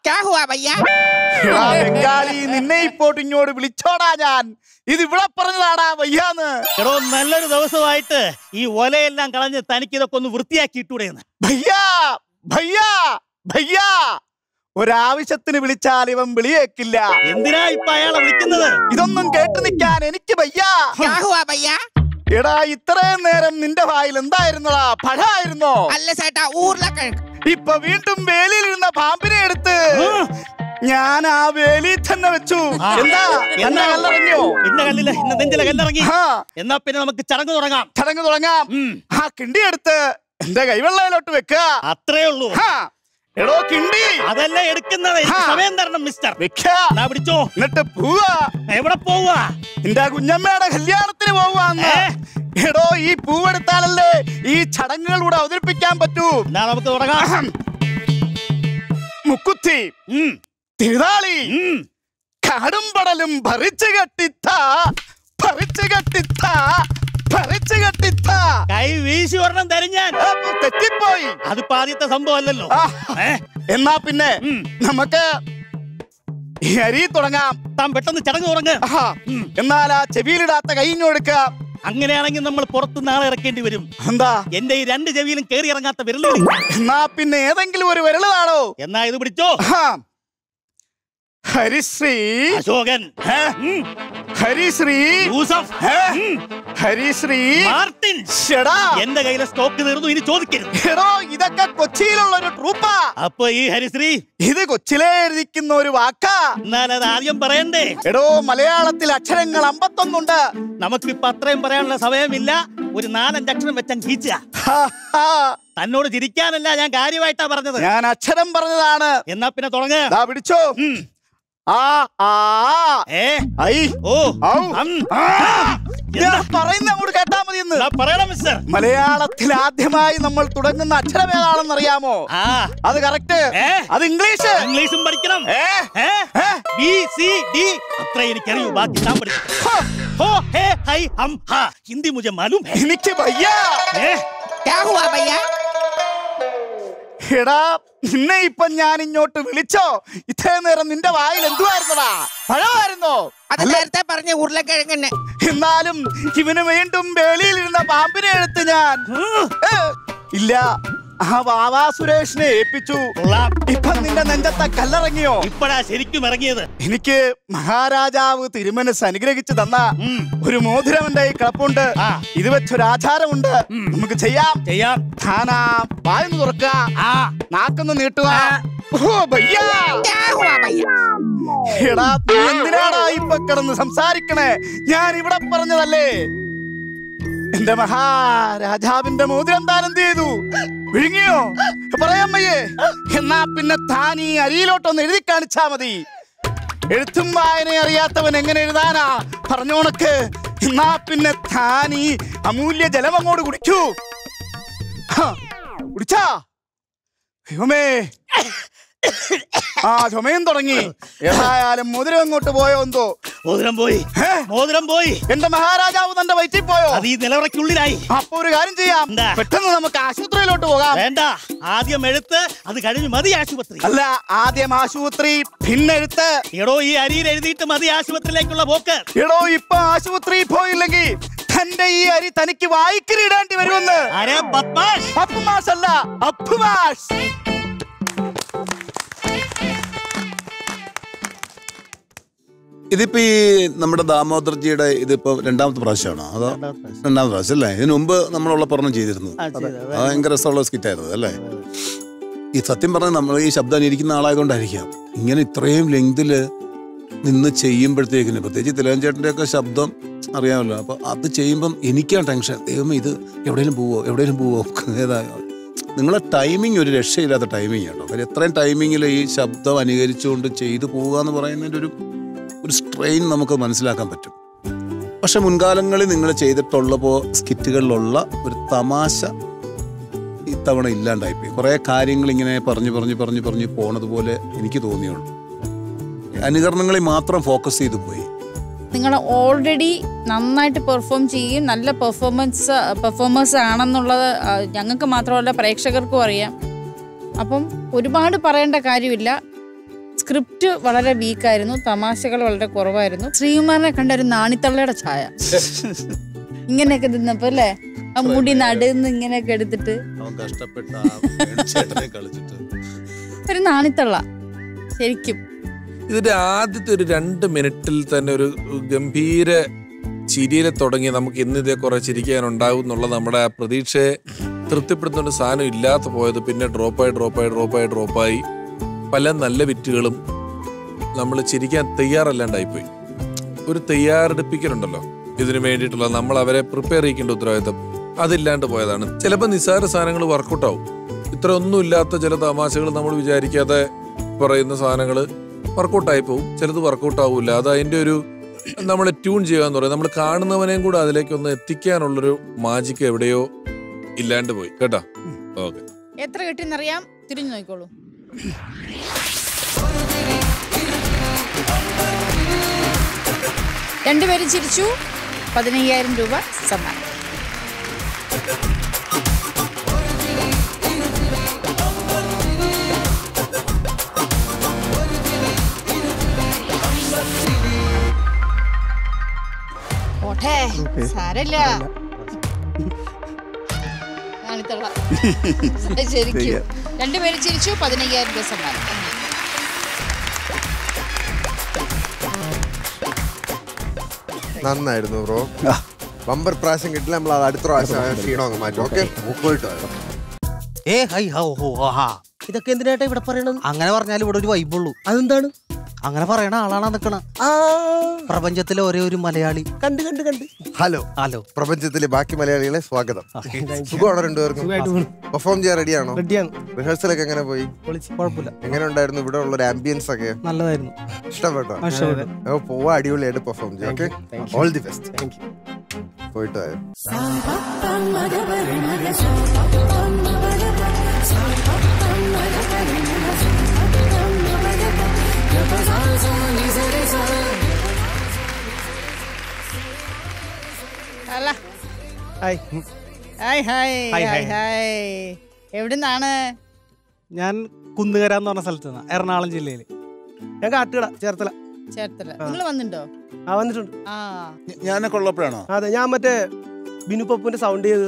എടാ ബംഗാളി നിന്നെ ഇപ്പോട്ട് ഇങ്ങോട്ട് വിളിച്ചോടാ ഞാൻ ഇത് ഇവിടെ പറഞ്ഞതാടാ വയ്യാന്ന് എടോ നല്ലൊരു ദിവസമായിട്ട് ഈ ഒലയെല്ലാം കളഞ്ഞ് തനിക്ക് ഇതൊക്കെ ഒന്ന് വൃത്തിയാക്കി ഇട്ടൂടെയെന്ന് ഭയ്യാ ഭയ്യാ ഭയ്യാ ഒരാവശ്യത്തിന് വിളിച്ചാൽ ഇവൻ വിളിയേക്കില്ല എന്തിനാ ഇപ്പൊ അയാളെ വിളിക്കുന്നത് ഇതൊന്നും കേട്ടു നിൽക്കാൻ എനിക്ക് വയ്യാ എടാ ഇത്രയും നേരം നിന്റെ വായിൽ എന്തായിരുന്നടാ പഴമായിരുന്നോ അല്ല ചേട്ടാ ഊർലക്കിഴങ്ങ് ഇപ്പൊ വീണ്ടും വേലിയിലിരുന്ന പാമ്പിനെ എടുത്ത് ഞാൻ ആ വേലിയിൽ തന്നെ വെച്ചു ആ. എന്താ എന്നാ കല്ലറിഞ്ഞോ ഇന്ന കല്ലില്ല ഇന്ന് നെഞ്ചിലെ കല്ലിറങ്ങി ആ എന്നാ പിന്നെ നമുക്ക് ചടങ്ങ് തുടങ്ങാം ചടങ്ങ് തുടങ്ങാം ഉം. ആ കിണ്ടി എടുത്ത് എന്റെ കൈവെള്ളയിലോട്ട് വെക്ക അത്രേ ഉള്ളൂ എടോ കിണ്ടി അതല്ല എടുക്കുന്നത് എനിക്ക് ആ. സമയം തരണം മിസ്റ്റർ വെക്ക എന്നാ പിടിച്ചോ എന്നിട്ട് പോവാ എവിടെ പോവാ എന്റെ കുഞ്ഞമ്മയുടെ കല്യാണത്തിന് പോവാന്ന് ഏ? എടോ ഈ പൂവെടുത്താലല്ലേ ഈ ചടങ്ങുകൾ ഇവിടെ അവതരിപ്പിക്കാൻ പറ്റൂ എന്നാ നമുക്ക് തുടങ്ങാം മുക്കുത്തി ഉം, തിരുതാളി ഉം. കാടും പടലും ഭരിച്ചു കെട്ടിത്ത ഭരിച്ചു കെട്ടിത്ത ഭരിച്ചു കെട്ടിത്ത കൈ വീശി ഒരെണ്ണം തരും ഞാൻ അപ്പൊ തെറ്റിപ്പോയി അതിപ്പോ ആദ്യത്തെ സംഭവം അല്ലല്ലോ ആ, ഏ? എന്നാ പിന്നെ ഉം. നമുക്ക് ഈ അരി തുടങ്ങാം താൻ പെട്ടെന്ന് ചടങ്ങ് തുടങ്ങ് ആഹാ. എന്നാൽ ആ ചെവിയിലിടാത്ത കൈഞ്ഞൊടുക്ക അങ്ങനെയാണെങ്കിൽ നമ്മൾ പുറത്ത് നാളെ ഇറക്കേണ്ടി വരും എന്താ എന്റെ ഈ രണ്ട് ചെവിയിലും കയറി ഇറങ്ങാത്ത വിരലുകൾ എന്നാ പിന്നെ ഏതെങ്കിലും ഒരു വിരലാണോ എന്നാ ഇത് പിടിച്ചോ ഹരിശ്രീ അശോകൻ ഏ? ഹരിശ്രീ യൂസഫ് ഏ? ഹരിശ്രീ മാർട്ടിൻ ഷെടാ എന്റെ കയ്യിലെ സ്റ്റോക്ക് തീർന്നു ഇനി ചോദിക്കരുത് എടോ ഇതൊക്കെ കൊച്ചിയിലുള്ള ഒരു ട്രൂപ്പാ അപ്പൊ ഈ ഹരിശ്രീ ഇത് കൊച്ചിലെ എഴുതിക്കുന്ന ഒരു വാക്കാ എന്നാൽ അത് ആദ്യം പറയണ്ടേ എടോ മലയാളത്തിൽ അക്ഷരങ്ങൾ അമ്പത്തൊന്നുണ്ട് നമുക്കിപ്പൊ അത്രയും പറയാനുള്ള സമയമില്ല ഒരു നാലഞ്ച് അക്ഷരം വെച്ചാൽ ചീച്ച ഹാ, ഹാ. തന്നോട് ചിരിക്കാനല്ല ഞാൻ കാര്യമായിട്ടാ പറഞ്ഞത് ഞാൻ അക്ഷരം പറഞ്ഞതാണ് എന്നാ പിന്നെ തുടങ്ങ ദാ പിടിച്ചോ ആ ആ ഏ ഐ ഓ ഔ അം. ആ. എന്താ? ഞാൻ പറയുന്ന അങ്ങോട്ട് കേട്ടാ മതി എന്ന് എന്നാ പറയണം മിസ്റ്റർ മലയാളത്തിൽ ആദ്യമായി നമ്മൾ തുടങ്ങുന്ന അക്ഷരം ഏതാണെന്ന് അറിയാമോ ആ അത് കറക്റ്റ് ഏ? അത് ഇംഗ്ലീഷ് ഇംഗ്ലീഷും പഠിക്കണം ഏ? ഏ? ഏ? ബി സി ഡി അത്ര എനിക്കറിയൂ ബാക്കി ഞാൻ പഠിക്കും ഹോ, ഹോ ഹേ ഹൈ ഹം ഹാ ഹിന്ദി മുझे मालूम है എനിക്ക് വയ്യ ഏ? क्या हुआ भैया എടാ നിന്നെ ഇപ്പൊ ഞാൻ ഇങ്ങോട്ട് വിളിച്ചോ ഇത്രേ നേരം നിന്റെ വായിൽ എന്തുവായിരുന്നടാ പഴമായിരുന്നോ അത് നേരത്തെ പറഞ്ഞ ഉരുളക്കിഴങ്ങിന് എന്നാലും ഇവന് വീണ്ടും വേലിയിലിരുന്ന പാമ്പിനെ എടുത്ത് ഞാൻ ഏ, ഇല്ല ആ വാവാ സുരേഷിനെ ഏൽപ്പിച്ചു കൊള്ളാം ഇപ്പൊ നിന്റെ നെഞ്ചത്തെ കല്ലറങ്ങിയോ ഇപ്പഴാ ശരിക്കും ഇറങ്ങിയത് എനിക്ക് മഹാരാജാവ് തിരുമനസ് അനുഗ്രഹിച്ചു തന്ന ഉം. ഒരു മോതിരം എന്റെ കയ്യിൽ കിടപ്പുണ്ട് ആ. ഇത് വെച്ചൊരു ആചാരമുണ്ട് നമുക്ക് ചെയ്യാം ചെയ്യാം ധാനാ വായൊന്ന് തുറക്കുക ആ നാക്കൊന്ന് നീട്ടുക ഓ ഭയ്യാ क्या हुआ भैया എടാ നീ എന്തിനാടാ ഇപ്പൊ കിടന്ന് സംസാരിക്കണേ ഞാൻ ഇവിടെ പറഞ്ഞതല്ലേ എന്റെ മഹാരാജാവിന്റെ മോതിരം താൻ എന്ത് ചെയ്തു വിഴുങ്ങിയോ പറയാൻ വയ്യേ എന്നാ പിന്നെ താൻ ഈ അരിയിലോട്ടൊന്ന് എഴുതി കാണിച്ചാ മതി എഴുത്തും വായന അറിയാത്തവൻ എങ്ങനെ എഴുതാനാ പറഞ്ഞോണക്ക് എന്നാ പിന്നെ താൻ ഈ അമൂല്യ ജലം അങ്ങോട്ട് കുടിക്കൂ ഹ, കുടിച്ചാ ദൈവമേ ആ ചുമയും തുടങ്ങി ഏതായാലും മുതിരം അങ്ങോട്ട് പോയോ എന്തോ മോതിരം പോയി ഹേ? മോതിരം പോയി എന്റെ മഹാരാജാവ് തന്റെ വയറ്റിൽ പോയോ അത് ഈ നിലവറയ്ക്കുള്ളിലായി അപ്പൊ ഒരു കാര്യം ചെയ്യാം എന്താ? പെട്ടെന്ന് നമുക്ക് ആശുപത്രിയിലോട്ട് പോകാം വേണ്ട ആദ്യം എഴുത്ത് അത് കഴിഞ്ഞ് മതി ആശുപത്രി അല്ല ആദ്യം ആശുപത്രി പിന്നെ എഴുത്ത് എടോ ഈ അരിയിൽ എഴുതിയിട്ട് മതി ആശുപത്രിയിലേക്കുള്ള പോക്ക് എടോ ഇപ്പൊ ആശുപത്രി പോയില്ലെങ്കിൽ തന്റെ ഈ അരി തനിക്ക് വായിക്കലിടേണ്ടി വരുമെന്ന് ആരെ ബദ്മാഷ് അപ്പുമാഷ് അല്ല അപ്പുമാഷ് ഇതിപ്പോ ഈ നമ്മുടെ ദാമോദർജിയുടെ ഇതിപ്പോ രണ്ടാമത്തെ പ്രാവശ്യമാണോ അതോ രണ്ടാമത്തെ പ്രാവശ്യം അല്ലേ ഇതിനു മുമ്പ് നമ്മളുള്ള പറഞ്ഞു ചെയ്തിരുന്നു അത് ഭയങ്കര രസമുള്ള സ്കിറ്റായിരുന്നു അല്ലേ ഈ സത്യം പറഞ്ഞാൽ നമ്മൾ ഈ ശബ്ദം അനുകരിക്കുന്ന ആളായതുകൊണ്ടായിരിക്കാം ഇങ്ങനെ ഇത്രയും ലെങ്തില് നിന്ന് ചെയ്യുമ്പോഴത്തേക്കിന് പ്രത്യേകിച്ച് തിലകഞ്ചേട്ടൻ്റെ ഒക്കെ ശബ്ദം അറിയാമല്ലോ അപ്പൊ അത് ചെയ്യുമ്പം എനിക്കാണ് ടെൻഷൻ ദൈവമേ ഇത് എവിടെയെങ്കിലും പോവോ എവിടെയെങ്കിലും പോവോ ഏതാ നിങ്ങളെ ടൈമിങ് ഒരു രക്ഷയില്ലാത്ത ടൈമിങ് കേട്ടോ കാര്യം എത്രയും ടൈമിങ്ങിൽ ഈ ശബ്ദം അനുകരിച്ചുകൊണ്ട് ചെയ്തു പോവുക എന്ന് പറയുന്നതിൻ്റെ ഒരു ഒരു സ്ട്രെയിൻ നമുക്ക് മനസ്സിലാക്കാൻ പറ്റും പക്ഷെ മുൻകാലങ്ങളിൽ നിങ്ങൾ ചെയ്തിട്ടുള്ളപ്പോൾ സ്കിറ്റുകളിലുള്ള ഒരു തമാശ ഈ ഇത്തവണ ഇല്ലാണ്ടായിപ്പോയി കുറേ കാര്യങ്ങൾ ഇങ്ങനെ പറഞ്ഞു പറഞ്ഞു പറഞ്ഞു പറഞ്ഞു പോണത് പോലെ എനിക്ക് തോന്നിയുള്ളൂ അനുകരണങ്ങളിൽ മാത്രം ഫോക്കസ് ചെയ്തു പോയി നിങ്ങൾ ഓൾറെഡി നന്നായിട്ട് പെർഫോം ചെയ്യും നല്ല പെർഫോമൻസ് പെർഫോമേഴ്സ് ആണെന്നുള്ളത് ആ, ഞങ്ങൾക്ക് മാത്രമല്ല പ്രേക്ഷകർക്കും അറിയാം അപ്പം ഒരുപാട് പറയേണ്ട കാര്യമില്ല സ്ക്രിപ്റ്റ് വളരെ വീക്കായിരുന്നു തമാശകൾ വളരെ കുറവായിരുന്നു ശ്രീകുമാറിനെ കണ്ട ഒരു നാണിത്തള്ളയുടെ ഛായ ഇങ്ങനെയൊക്കെ നിന്നപ്പോ അല്ലേ ആ മുടി നടുന്ന് ഇങ്ങനെയൊക്കെ എടുത്തിട്ട് അവൻ കഷ്ടപ്പെട്ട ആ വേണുചേട്ടനെ കളിച്ചിട്ട് ഒരു നാണിത്തള്ള ശരിക്കും ഇതിന്റെ ആദ്യത്തെ ഒരു രണ്ട് മിനിറ്റിൽ തന്നെ ഒരു ഗംഭീര ചിരിയിലെ തുടങ്ങി നമുക്ക് ഇന്ന് ഇതേ കുറെ ചിരിക്കാനുണ്ടാവും എന്നുള്ള നമ്മുടെ ആ പ്രതീക്ഷയെ തൃപ്തിപ്പെടുത്തുന്ന ഒരു സാധനം ഇല്ലാത്ത പോയത് പിന്നെ ഡ്രോപ്പായി ഡ്രോപ്പായി ഡ്രോപ്പായി ഡ്രോപ്പായി പല നല്ല വിറ്റുകളും നമ്മൾ ചിരിക്കാൻ തയ്യാറല്ലാണ്ടായിപ്പോയി ഒരു തയ്യാറെടുപ്പിക്കലുണ്ടല്ലോ ഇതിനു വേണ്ടിയിട്ടുള്ള നമ്മൾ അവരെ പ്രിപ്പയർ ചെയ്യിക്കേണ്ട ഉത്തരവാദിത്തം അതില്ലാണ്ട് പോയതാണ് ചിലപ്പോൾ നിസ്സാര സാധനങ്ങൾ വർക്കൗട്ട് ആവും ഇത്ര ഒന്നും ഇല്ലാത്ത ചില തമാശകൾ നമ്മൾ വിചാരിക്കാതെ പറയുന്ന സാധനങ്ങൾ വർക്കൗട്ടായി പോകും ചിലത് വർക്കൗട്ട് ആവില്ല അത് അതിൻ്റെ ഒരു നമ്മൾ ട്യൂൺ ചെയ്യുക എന്ന് പറയും നമ്മൾ കാണുന്നവനെയും കൂടെ അതിലേക്ക് ഒന്ന് എത്തിക്കാനുള്ളൊരു മാജിക്ക് എവിടെയോ ഇല്ലാണ്ട് പോയി കേട്ടോ ഓക്കെ എത്ര കിട്ടിയെന്നറിയാം തിരിഞ്ഞു നോക്കിക്കോളൂ രണ്ടുപേരും ചിരിച്ചു പതിനയ്യായിരം രൂപ സമ്മാനം പോട്ടെ സാരല്ല കാണിത്തള്ള ശരിക്കും രണ്ടുപേരും ചിരിച്ചു പതിനയ്യായിരം രൂപ സമ്മാനം നന്നായിരുന്നു ബ്രോ ബമ്പർ പ്രാവശ്യം കിട്ടില്ല നമ്മൾ അത് അടുത്ത പ്രാവശ്യം ക്ഷീണം അങ്ങ് മാറ്റും ഓക്കെ പോയിട്ട് ഏ ഹൈ ഹോ ഹോ ഹാ ഇതൊക്കെ എന്തിനായിട്ടാ ഇവിടെ പറയണത് അങ്ങനെ പറഞ്ഞാൽ ഇവിടെ ഒരു വൈബുള്ളൂ അതെന്താണ് അങ്ങനെ പറയണ ആളാണ് നിക്കണ പ്രപഞ്ചത്തിലെ ഒരേ ഒരു മലയാളി കണ്ട് കണ്ട് കണ്ട് ഹലോ ഹലോ പ്രപഞ്ചത്തിലെ ബാക്കി മലയാളികളെ സ്വാഗതം സുഖമാണോ രണ്ടുപേർക്കും പെർഫോം ചെയ്യാൻ റെഡിയാണോ റെഡിയാണ് റിഹേഴ്സൽ ഒക്കെ എങ്ങനെ പോയി കുഴപ്പമില്ല എങ്ങനെ ഉണ്ടായിരുന്നു ഇവിടെ ഉള്ള ഒരു ആംബിയൻസ് ഒക്കെ നല്ലതായിരുന്നു ഇഷ്ടപ്പെട്ടോ ആ, ഇഷ്ടപ്പെട്ടു. അപ്പൊ പോവാ അടിപൊളിയായിട്ട് പെർഫോം ചെയ്യാം ഓക്കെ ഓൾ ദി ബെസ്റ്റ് പോയിട്ട് വായോ. അല്ല hi hi hi hi, hi hi. Hi എവിടുന്നാണ് ഞാൻ കുന്നുകര എന്ന് പറഞ്ഞ സ്ഥലത്ത് നിന്നാ എറണാകുളം ജില്ലയിൽ ഞാൻ കാട്ടുകട ചേർത്തല ചേർത്തല നിങ്ങൾ വന്നിട്ടുണ്ടോ ആ വന്നിട്ടുണ്ട് ആ ഞാനൊക്കെ ഉള്ളപ്പോഴാണോ അതെ ഞാൻ മറ്റേ ബിനു പപ്പുവിന്റെ സൗണ്ട് ചെയ്ത്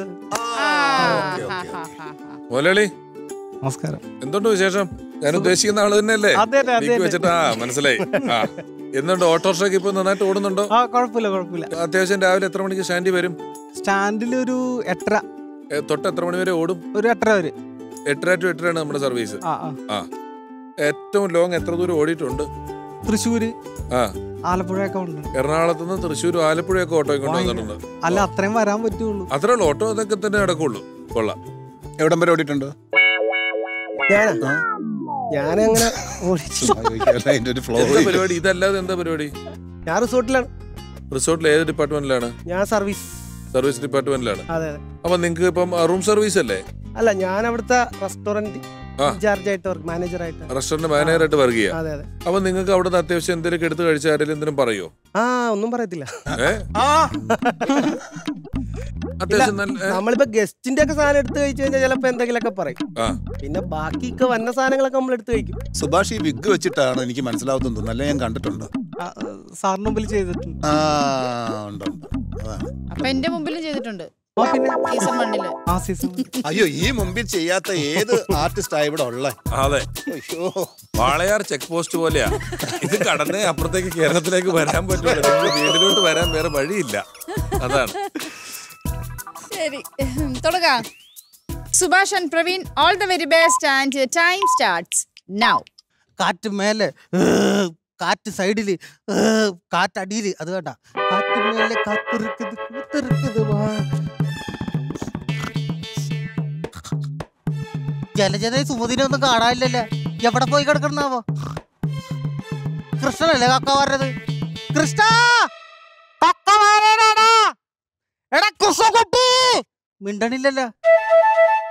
മുതലാളി നമസ്കാരം എന്തുണ്ട് വിശേഷം ഞാൻ ഉദ്ദേശിക്കുന്ന ആള് തന്നെയല്ലേ അതെ, അതെ, അതെ, വീക്ക് അതെ. വെച്ചിട്ട് ആ മനസ്സിലായി ആ എന്തുണ്ട് ഓട്ടോറിക്ഷയ്ക്ക് ഇപ്പൊ നന്നായിട്ട് ഓടുന്നുണ്ടോ ആ കുഴപ്പമില്ല കുഴപ്പമില്ല അത്യാവശ്യം രാവിലെ എത്ര മണിക്ക് സ്റ്റാൻഡിൽ വരും സ്റ്റാൻഡിൽ ഒരു എട്ടര ഏ, തൊട്ട് എത്ര മണി വരെ ഓടും ഒരു എട്ടര വരെ എട്ടര ടു എട്ടരയാണ് നമ്മുടെ സർവീസ് ആ ആ ആ ഏറ്റവും ലോങ് എത്ര ദൂരം ഓടിയിട്ടുണ്ട് തൃശ്ശൂര് ആ ആലപ്പുഴയൊക്കെ ഉണ്ട് എറണാകുളത്ത് നിന്ന് തൃശ്ശൂർ ആലപ്പുഴയൊക്കെ ഓട്ടോ കൊണ്ട് വന്നിട്ടുണ്ട് അല്ല അത്രയും വരാൻ പറ്റുള്ളൂ അത്രേ ഉള്ളൂ ഓട്ടോ അതൊക്കെ തന്നെ നടക്കുള്ളൂ കൊള്ളാം എവിടം വരെ ഓടിയിട്ടുണ്ട് ഞാനാ ഞാനങ്ങനെ അതിന്റെ ഒരു ഫ്ലോ എന്താ പരിപാടി ഇതല്ലാതെ എന്താ പരിപാടി ഞാൻ റിസോർട്ടിലാണ് റിസോർട്ടിൽ ഏത് ഡിപ്പാർട്ട്മെന്റിലാണ് ഞാൻ സർവീസ് സർവീസ് ഡിപ്പാർട്ട്മെന്റിലാണ് അതെ അതെ അപ്പൊ നിങ്ങക്ക് ഇപ്പം റൂം സർവീസ് അല്ലേ അല്ല ഞാൻ അവിടുത്തെ റെസ്റ്റോറന്റ് ആ. ഇൻചാർജ് ആയിട്ട് വർക്ക് മാനേജർ ആയിട്ട് റെസ്റ്റോറന്റ് മാനേജറായിട്ട് വർക്ക് ചെയ്യാം അതെ അതെ അപ്പൊ നിങ്ങൾക്ക് അവിടെ അത്യാവശ്യം എന്തെങ്കിലും എടുത്ത് കഴിച്ചാൽ ആരെങ്കിലും എന്തെങ്കിലും പറയോ ആ ഒന്നും പറയത്തില്ല ഏ അത്യാവശ്യം നല്ല ഏ? നമ്മളിപ്പോ ഗസ്റ്റിന്റെ ഒക്കെ സാധനം എടുത്ത് കഴിച്ചു കഴിഞ്ഞാൽ ചിലപ്പോ എന്തെങ്കിലുമൊക്കെ പറയും ആ പിന്നെ ബാക്കിയൊക്കെ വന്ന സാധനങ്ങളൊക്കെ നമ്മൾ എടുത്ത് കഴിക്കും സുഭാഷ് ഈ വിഗ് വെച്ചിട്ടാണ് എനിക്ക് മനസ്സിലാവുന്നത് നല്ല ഞാൻ കണ്ടിട്ടുണ്ട് ആ, ആ, സാറിന് മുമ്പിൽ ചെയ്തിട്ടുണ്ട് ആ ഉണ്ട് ഉണ്ട് അതാണ് അപ്പൊ എന്റെ മുമ്പിലും ചെയ്തിട്ടുണ്ട് ആ പിന്നെ സീസൺ വണ്ണില് ആ സീസൺ അയ്യോ ഈ മുമ്പിൽ ചെയ്യാത്ത ഏത് ആർട്ടിസ്റ്റാ ഇവിടെ ഉള്ള അതെ അയ്യോ വാളയാർ ചെക്ക് പോസ്റ്റ് പോലെയാ ഇത് കടന്നേ അപ്പുറത്തേക്ക് കേരളത്തിലേക്ക് വരാൻ പറ്റില്ല നിങ്ങൾക്ക് വീട്ടിലോട്ട് വരാൻ വേറെ വഴിയില്ല അതാണ് ശരി തുടങ്ങാം Subhash and Praveen all the very best and time starts now കാറ്റ് മേലെ ഏ, കാറ്റ് സൈഡില് ഏ, കാറ്റ് അടിയില് അത് വേണ്ട കാറ്റ് മേലെ കാത്തിരിക്കുന്നത് കൂത്തിരിക്കുന്നത് വാ ജലജനെ സുമതിനെ ഒന്നും കാണാനില്ലല്ലേ എവിടെ പോയി കിടക്കണാവോ കൃഷ്ണനല്ലേ കക്ക പറഞ്ഞത് കൃഷ്ണ കക്ക വരാനാടാ. എടാ കൃഷ്ണകുട്ടി മിണ്ടണില്ലല്ലോ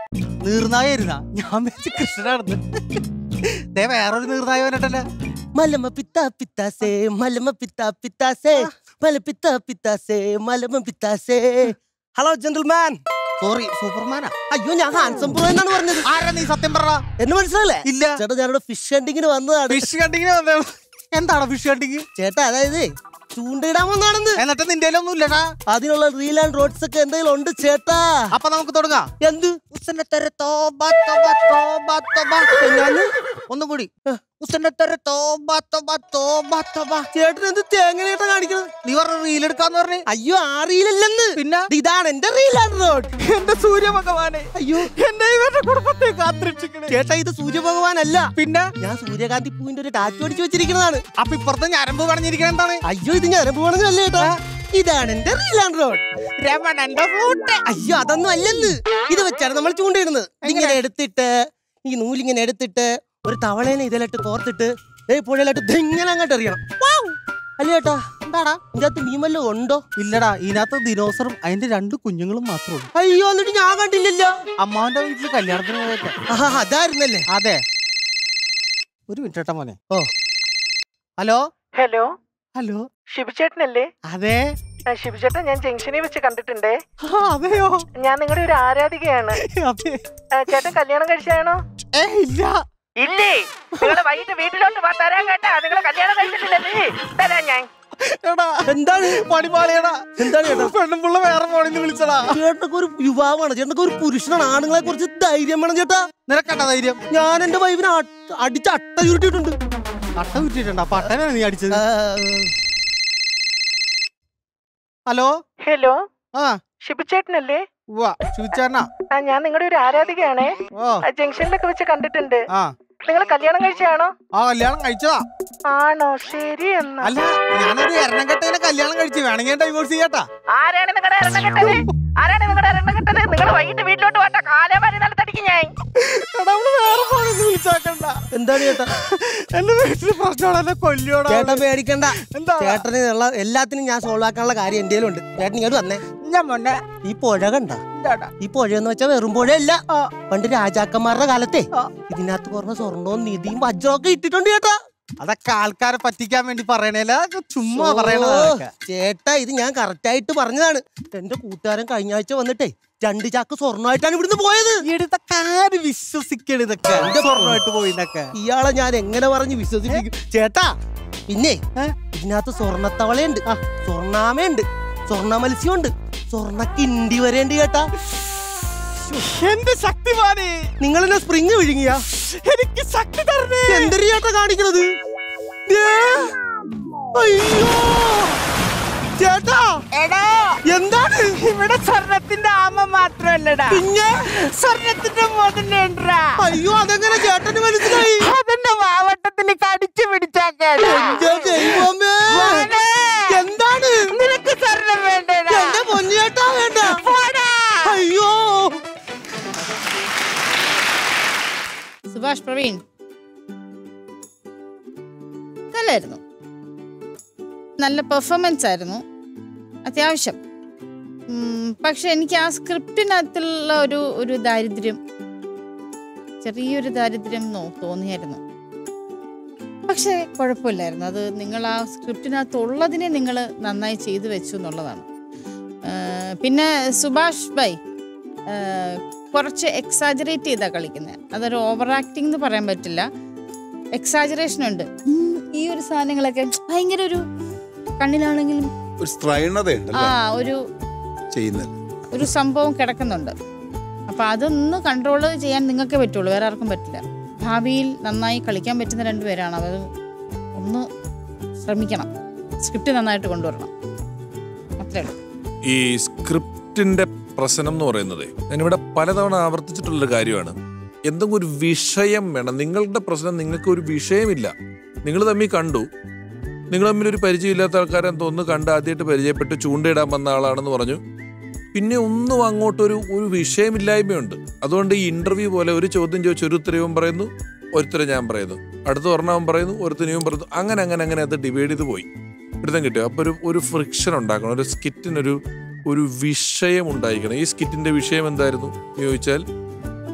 നീർനായ ഇരുന്ന ഞാൻ വെച്ച് കൃഷ്ണനാണെന്ന് ദേ വേറൊരു നീർനായ വന്നിട്ടല്ല മലമ പിത്ത പിത്താസേ മലമ പിത്ത പിത്താസേ മല പിത്ത പിത്താസേ മലമ പിത്താസേ ഹലോ ജെന്റിൽമാൻ സോറി സൂപ്പർമാനാ അയ്യോ ഞാൻ ഹാൻസം പ്രോ എന്നാണ് പറഞ്ഞത് ആരാ നീ സത്യം പറ എന്നെ മനസ്സിലല്ലേ ഇല്ല ചേട്ടാ ഞാനിവിടെ ഫിഷ് ഹണ്ടിങ്ങിന് വന്നതാണ് ഫിഷ് കണ്ടിങ്ങിന് വന്നതാണ് എന്താണ് ഫിഷ് കണ്ടിങ് ചേട്ടാ അതായത് ചൂണ്ടയിടാൻ വന്നതാണെന്ന് എന്നിട്ട് നിന്റെ ഒന്നും ഇല്ലടാ അതിനുള്ള റീൽ ആൻഡ് റോഡ്സ് ഒക്കെ എന്തെങ്കിലും ഉണ്ട് ചേട്ടാ അപ്പൊ നമുക്ക് തുടങ്ങാം എന്ത് ഉസ്സന്റെ തെര തോബ തോബ തോബ തോബ എങ്ങാന്ന്? ഒന്നും കൂടി ഉസ്സന്റെ തെര തോബ തോബ തോബ തോബ ചേട്ടൻ എന്ത് തേങ്ങനേട്ടാ കാണിക്കുന്നത് നീ പറഞ്ഞ റീൽ എടുക്കാന്ന് പറഞ്ഞേ അയ്യോ ആ റീലല്ലെന്ന് പിന്നെ ഇതാണ് എന്റെ റീൽ ആൻഡ് റോഡ് എന്റെ സൂര്യഭഗവാനെ അയ്യോ എന്നെ ഇവരുടെ കുടുംബത്തെ കാത്തിരക്ഷിക്കണേ ചേട്ടാ ഇത് സൂര്യഭഗവാനല്ല പിന്നെ ഞാൻ സൂര്യകാന്തി പൂവിന്റെ ഒരു ടാറ്റു അടിച്ചു വെച്ചിരിക്കുന്നതാണ് അപ്പൊ ഇപ്പുറത്തെ ഞരമ്പ് പറഞ്ഞിരിക്കണ എന്താണ് അയ്യോ ഇത് ഞാൻ പോകണമെന്നല്ല ചേട്ടാ ഇതാണ് എന്റെ റീൽ ആൻഡ് റോഡ് രമണന്റെ ഫ്ലൂട്ട് അയ്യോ അതൊന്നും അല്ലെന്ന് ഇത് വെച്ചാണ് നമ്മൾ ചൂണ്ടയിടുന്നത് ഇങ്ങനെ എടുത്തിട്ട് ഈ നൂലിങ്ങനെ എടുത്തിട്ട് ഒരു തവളേനെ ഇതിലിട്ട് കോർത്തിട്ട് ഏ പുഴയിലിട്ട് ദേ ഇങ്ങനെ അങ്ങോട്ട് എറിയണം വൗ! അല്ല ചേട്ടാ എന്താടാ ഇതിനകത്ത് മീൻ വല്ലതും ഉണ്ടോ ഇല്ലടാ ഇതിനകത്ത് ദിനോസറും അതിന്റെ രണ്ട് കുഞ്ഞുങ്ങളും മാത്രമേ ഉള്ളൂ അയ്യോ എന്നിട്ട് ഞാൻ കണ്ടില്ലല്ലോ അമ്മാവന്റെ വീട്ടില് കല്യാണത്തിന് പോയേക്ക ആഹാ അതായിരുന്നല്ലേ അതെ ഒരു മിനിറ്റ് ഏട്ടാ മോനെ ഓ ഹലോ ഹലോ ഹലോ ശിവചേട്ടനല്ലേ അതെ ആ, ശിവചേട്ടൻ ഞാൻ ജംഗ്ഷനിൽ വെച്ച് കണ്ടിട്ടുണ്ടേ ആ, അതെയോ ഞാൻ നിങ്ങളുടെ ഒരു ആരാധികയാണ് അതെ ആ, ചേട്ടൻ കല്യാണം കഴിച്ചാണോ ഏ ഇല്ല ഇല്ലേ നിങ്ങള് വൈകിട്ട് വീട്ടിലോട്ട് വാ തരാൻ കേട്ടാ നിങ്ങളെ കല്യാണം കഴിച്ചിട്ടില്ലേ തരാൻ ഞാൻ എടാ എന്താണ് പണിപാളിയടാ എന്താണ് ചേട്ടാ പെണ്ണുമ്പുള്ള വേറെ മോളിന്ന് വിളിച്ചടാ ചേട്ടനൊക്കെ ഒരു യുവാവാണ് ചേട്ടനൊക്കെ ഒരു പുരുഷനാണ് ആണുങ്ങളെ കുറിച്ച് ധൈര്യം വേണം ചേട്ടാ നിനക്കണ്ട ധൈര്യം ഞാൻ എന്റെ വൈഫിനെ അട്ട- അടിച്ച് അട്ട ചുരുട്ടിയിട്ടുണ്ട് അട്ട വിട്ടിട്ടുണ്ട് അപ്പൊ അട്ടനാണ് നീ അടിച്ചത് ഹലോ ഹലോ ആ ശിവചേട്ടനല്ലേ ഉവ്വ ശിവച്ചാരനാ ആ ഞാൻ നിങ്ങളുടെ ഒരു ആരാധികയാണേ ഓ ആ, ജംഗ്ഷനിലൊക്കെ വെച്ച് കണ്ടിട്ടുണ്ട് ആ നിങ്ങൾ കല്യാണം കഴിച്ചാണോ ആ കല്യാണം കഴിച്ചതാ ആണോ ശരി എന്നാ അല്ല ഞാനൊരു എണ്ണം കെട്ടതിനെ കല്യാണം കഴിച്ചു വേണമെങ്കിൽ ഡൈവോഴ്സ് ചെയ്യട്ടാ ആരാണ് നിങ്ങളുടെ എണ്ണം കെട്ടത് ആരാണ് നിങ്ങളുടെ എണ്ണം കെട്ടത് നിങ്ങൾ വൈകിട്ട് വീട്ടിലോട്ട് വാട്ട കാലമാരി നിലത്തടിക്കും ഞാൻ എടാ അവള് വേറെ ഫോണിന്ന് വിളിച്ചാക്കണ്ട എന്താണ് ചേട്ടാ എന്റെ വീട്ടില് പ്രശ്നമാണ് എന്നെ കൊല്ലിയോടാ ചേട്ടൻ പേടിക്കണ്ട എന്താ ചേട്ടന് ഉള്ള എല്ലാത്തിനും ഞാൻ സോൾവ് ആക്കാനുള്ള കാര്യം എന്റെ ഉണ്ട് ചേട്ടൻ ഇങ്ങോട്ട് വന്നേ ഞാൻ മോനെ ഈ പുഴ കണ്ട ഈ പുഴ എന്ന് വെച്ചാൽ വെറും പുഴയല്ല പണ്ട് രാജാക്കന്മാരുടെ കാലത്തെ ഇതിനകത്ത് കുറഞ്ഞ സ്വർണവും നിധിയും വജ്രവും ഒക്കെ ഇട്ടിട്ടുണ്ട് ചേട്ടാ അതൊക്കെ ആൾക്കാരെ പറ്റിക്കാൻ വേണ്ടി പറയണേല അതൊക്കെ ചുമ്മാ പറയണതാ ഓ, അതൊക്കെ. ചേട്ടാ ഇത് ഞാൻ കറക്റ്റ് ആയിട്ട് പറഞ്ഞതാണ് എന്റെ കൂട്ടുകാരൻ കഴിഞ്ഞ ആഴ്ച വന്നിട്ടേ രണ്ട് ചാക്ക് സ്വർണ്ണമായിട്ടാണ് ഇവിടുന്ന് പോയത് ഇതൊക്കെ ആര് വിശ്വസിക്കണ ഇതൊക്കെ എന്റെ സ്വർണ്ണമായിട്ട് പോയിന്നൊക്കെ ഇയാളെ ഞാൻ എങ്ങനെ പറഞ്ഞ് വിശ്വസിപ്പിക്കും ചേട്ടാ പിന്നെ ഇതിനകത്ത് സ്വർണ്ണത്തവളയുണ്ട് സ്വർണ്ണാമയുണ്ട് സ്വർണ്ണ മത്സ്യമുണ്ട് സ്വർണ്ണ കിണ്ടി വരെ ഉണ്ട് ചേട്ടാ എന്റെ ശക്തിമാനെ നിങ്ങൾ എന്നെ സ്പ്രിങ് വിഴുങ്ങിയ എനിക്ക് ശക്തി തരണേ എന്തൊരു ചേട്ടാ കാണിക്കണത് ദേ, അയ്യോ ചേട്ടാ എടാ എന്താണ് ഇവിടെ സ്വർണത്തിന്റെ ആമ മാത്രല്ലടാ പിന്നെ സ്വർണത്തിന്റെ മുതലുണ്ടാ അയ്യോ അതെങ്ങനെ ചേട്ടന് മനസ്സിലായി അതിന്റെ വാവട്ടത്തിൽ കടിച്ചു പിടിച്ചാക്കാണ് എന്റെ ദൈവമേ എന്താണ് നിനക്ക് സ്വർണം വേണ്ടടാ എന്റെ പൊന്നിയേട്ടാ വേണ്ട പോടാ. അയ്യോ സുഭാഷ് പ്രവീൺ നല്ലായിരുന്നു നല്ല പെർഫോമൻസ് ആയിരുന്നു അത്യാവശ്യം ഉം, പക്ഷെ എനിക്ക് ആ സ്ക്രിപ്റ്റിനകത്തുള്ള ഒരു ഒരു ദാരിദ്ര്യം ചെറിയൊരു ദാരിദ്ര്യം നോ തോന്നിയായിരുന്നു പക്ഷെ കുഴപ്പമില്ലായിരുന്നു അത് നിങ്ങൾ ആ സ്ക്രിപ്റ്റിനകത്തുള്ളതിനെ നിങ്ങൾ നന്നായി ചെയ്തു വെച്ചു എന്നുള്ളതാണ് ആ, പിന്നെ സുഭാഷ് ബൈ ആ, കുറച്ച് എക്സാജറേറ്റ് ചെയ്താ കളിക്കുന്നത് അതൊരു ഓവർ ആക്ടിംഗ് എന്ന് പറയാൻ പറ്റില്ല എക്സാജറേഷൻ ഉണ്ട് ഉം, ഈ ഒരു സാധനങ്ങളൊക്കെ ഭയങ്കര ഒരു കണ്ണിലാണെങ്കിലും ഒരു സ്ത്രൈണതയുണ്ടല്ലേ ആ ഒരു ചെയ്യുന്നത് ഒരു സംഭവം കിടക്കുന്നുണ്ട് അപ്പൊ അതൊന്ന് കൺട്രോൾ ചെയ്യാൻ നിങ്ങൾക്ക് പറ്റുള്ളൂ വേറെ ആർക്കും പറ്റില്ല ഭാവിയിൽ നന്നായി കളിക്കാൻ പറ്റുന്ന രണ്ടുപേരാണ് അത് ഒന്ന് ശ്രമിക്കണം സ്ക്രിപ്റ്റ് നന്നായിട്ട് കൊണ്ടുവരണം അത്രേ ഉള്ളൂ ഈ സ്ക്രിപ്റ്റിന്റെ പ്രശ്നം എന്ന് പറയുന്നത് ഞാനിവിടെ പലതവണ ആവർത്തിച്ചിട്ടുള്ളൊരു കാര്യമാണ് എന്തെങ്കിലും ഒരു വിഷയം വേണം നിങ്ങളുടെ പ്രശ്നം നിങ്ങൾക്ക് ഒരു വിഷയമില്ല നിങ്ങൾ തമ്മിൽ കണ്ടു നിങ്ങൾ തമ്മിൽ ഒരു പരിചയമില്ലാത്ത ആൾക്കാരെ തോന്നുന്നു കണ്ട് ആദ്യമായിട്ട് പരിചയപ്പെട്ട് ചൂണ്ടയിടാൻ വന്ന ആളാണെന്ന് പറഞ്ഞു പിന്നെ ഒന്നും അങ്ങോട്ടൊരു ഒരു വിഷയമില്ലായ്മയുണ്ട് അതുകൊണ്ട് ഈ ഇന്റർവ്യൂ പോലെ ഒരു ചോദ്യം ചോദിച്ച് ഒരു ഉത്തരവും പറയുന്നു ഒരുത്തരം ഞാൻ പറയുന്നു അടുത്ത ഒരെണ്ണവും പറയുന്നു ഒരുത്തനെയും പറയുന്നു അങ്ങനെ അങ്ങനെ അങ്ങനെ അത് ഡിവൈഡ് ചെയ്ത് പോയി പിടുത്തം കിട്ടിയോ അപ്പോൾ ഒരു ഒരു ഫ്രിക്ഷൻ ഉണ്ടാക്കണം ഒരു സ്കിറ്റിനൊരു ഒരു വിഷയം ഉണ്ടായിരിക്കണം ഈ സ്കിറ്റിന്റെ വിഷയം എന്തായിരുന്നു എന്ന് ചോദിച്ചാൽ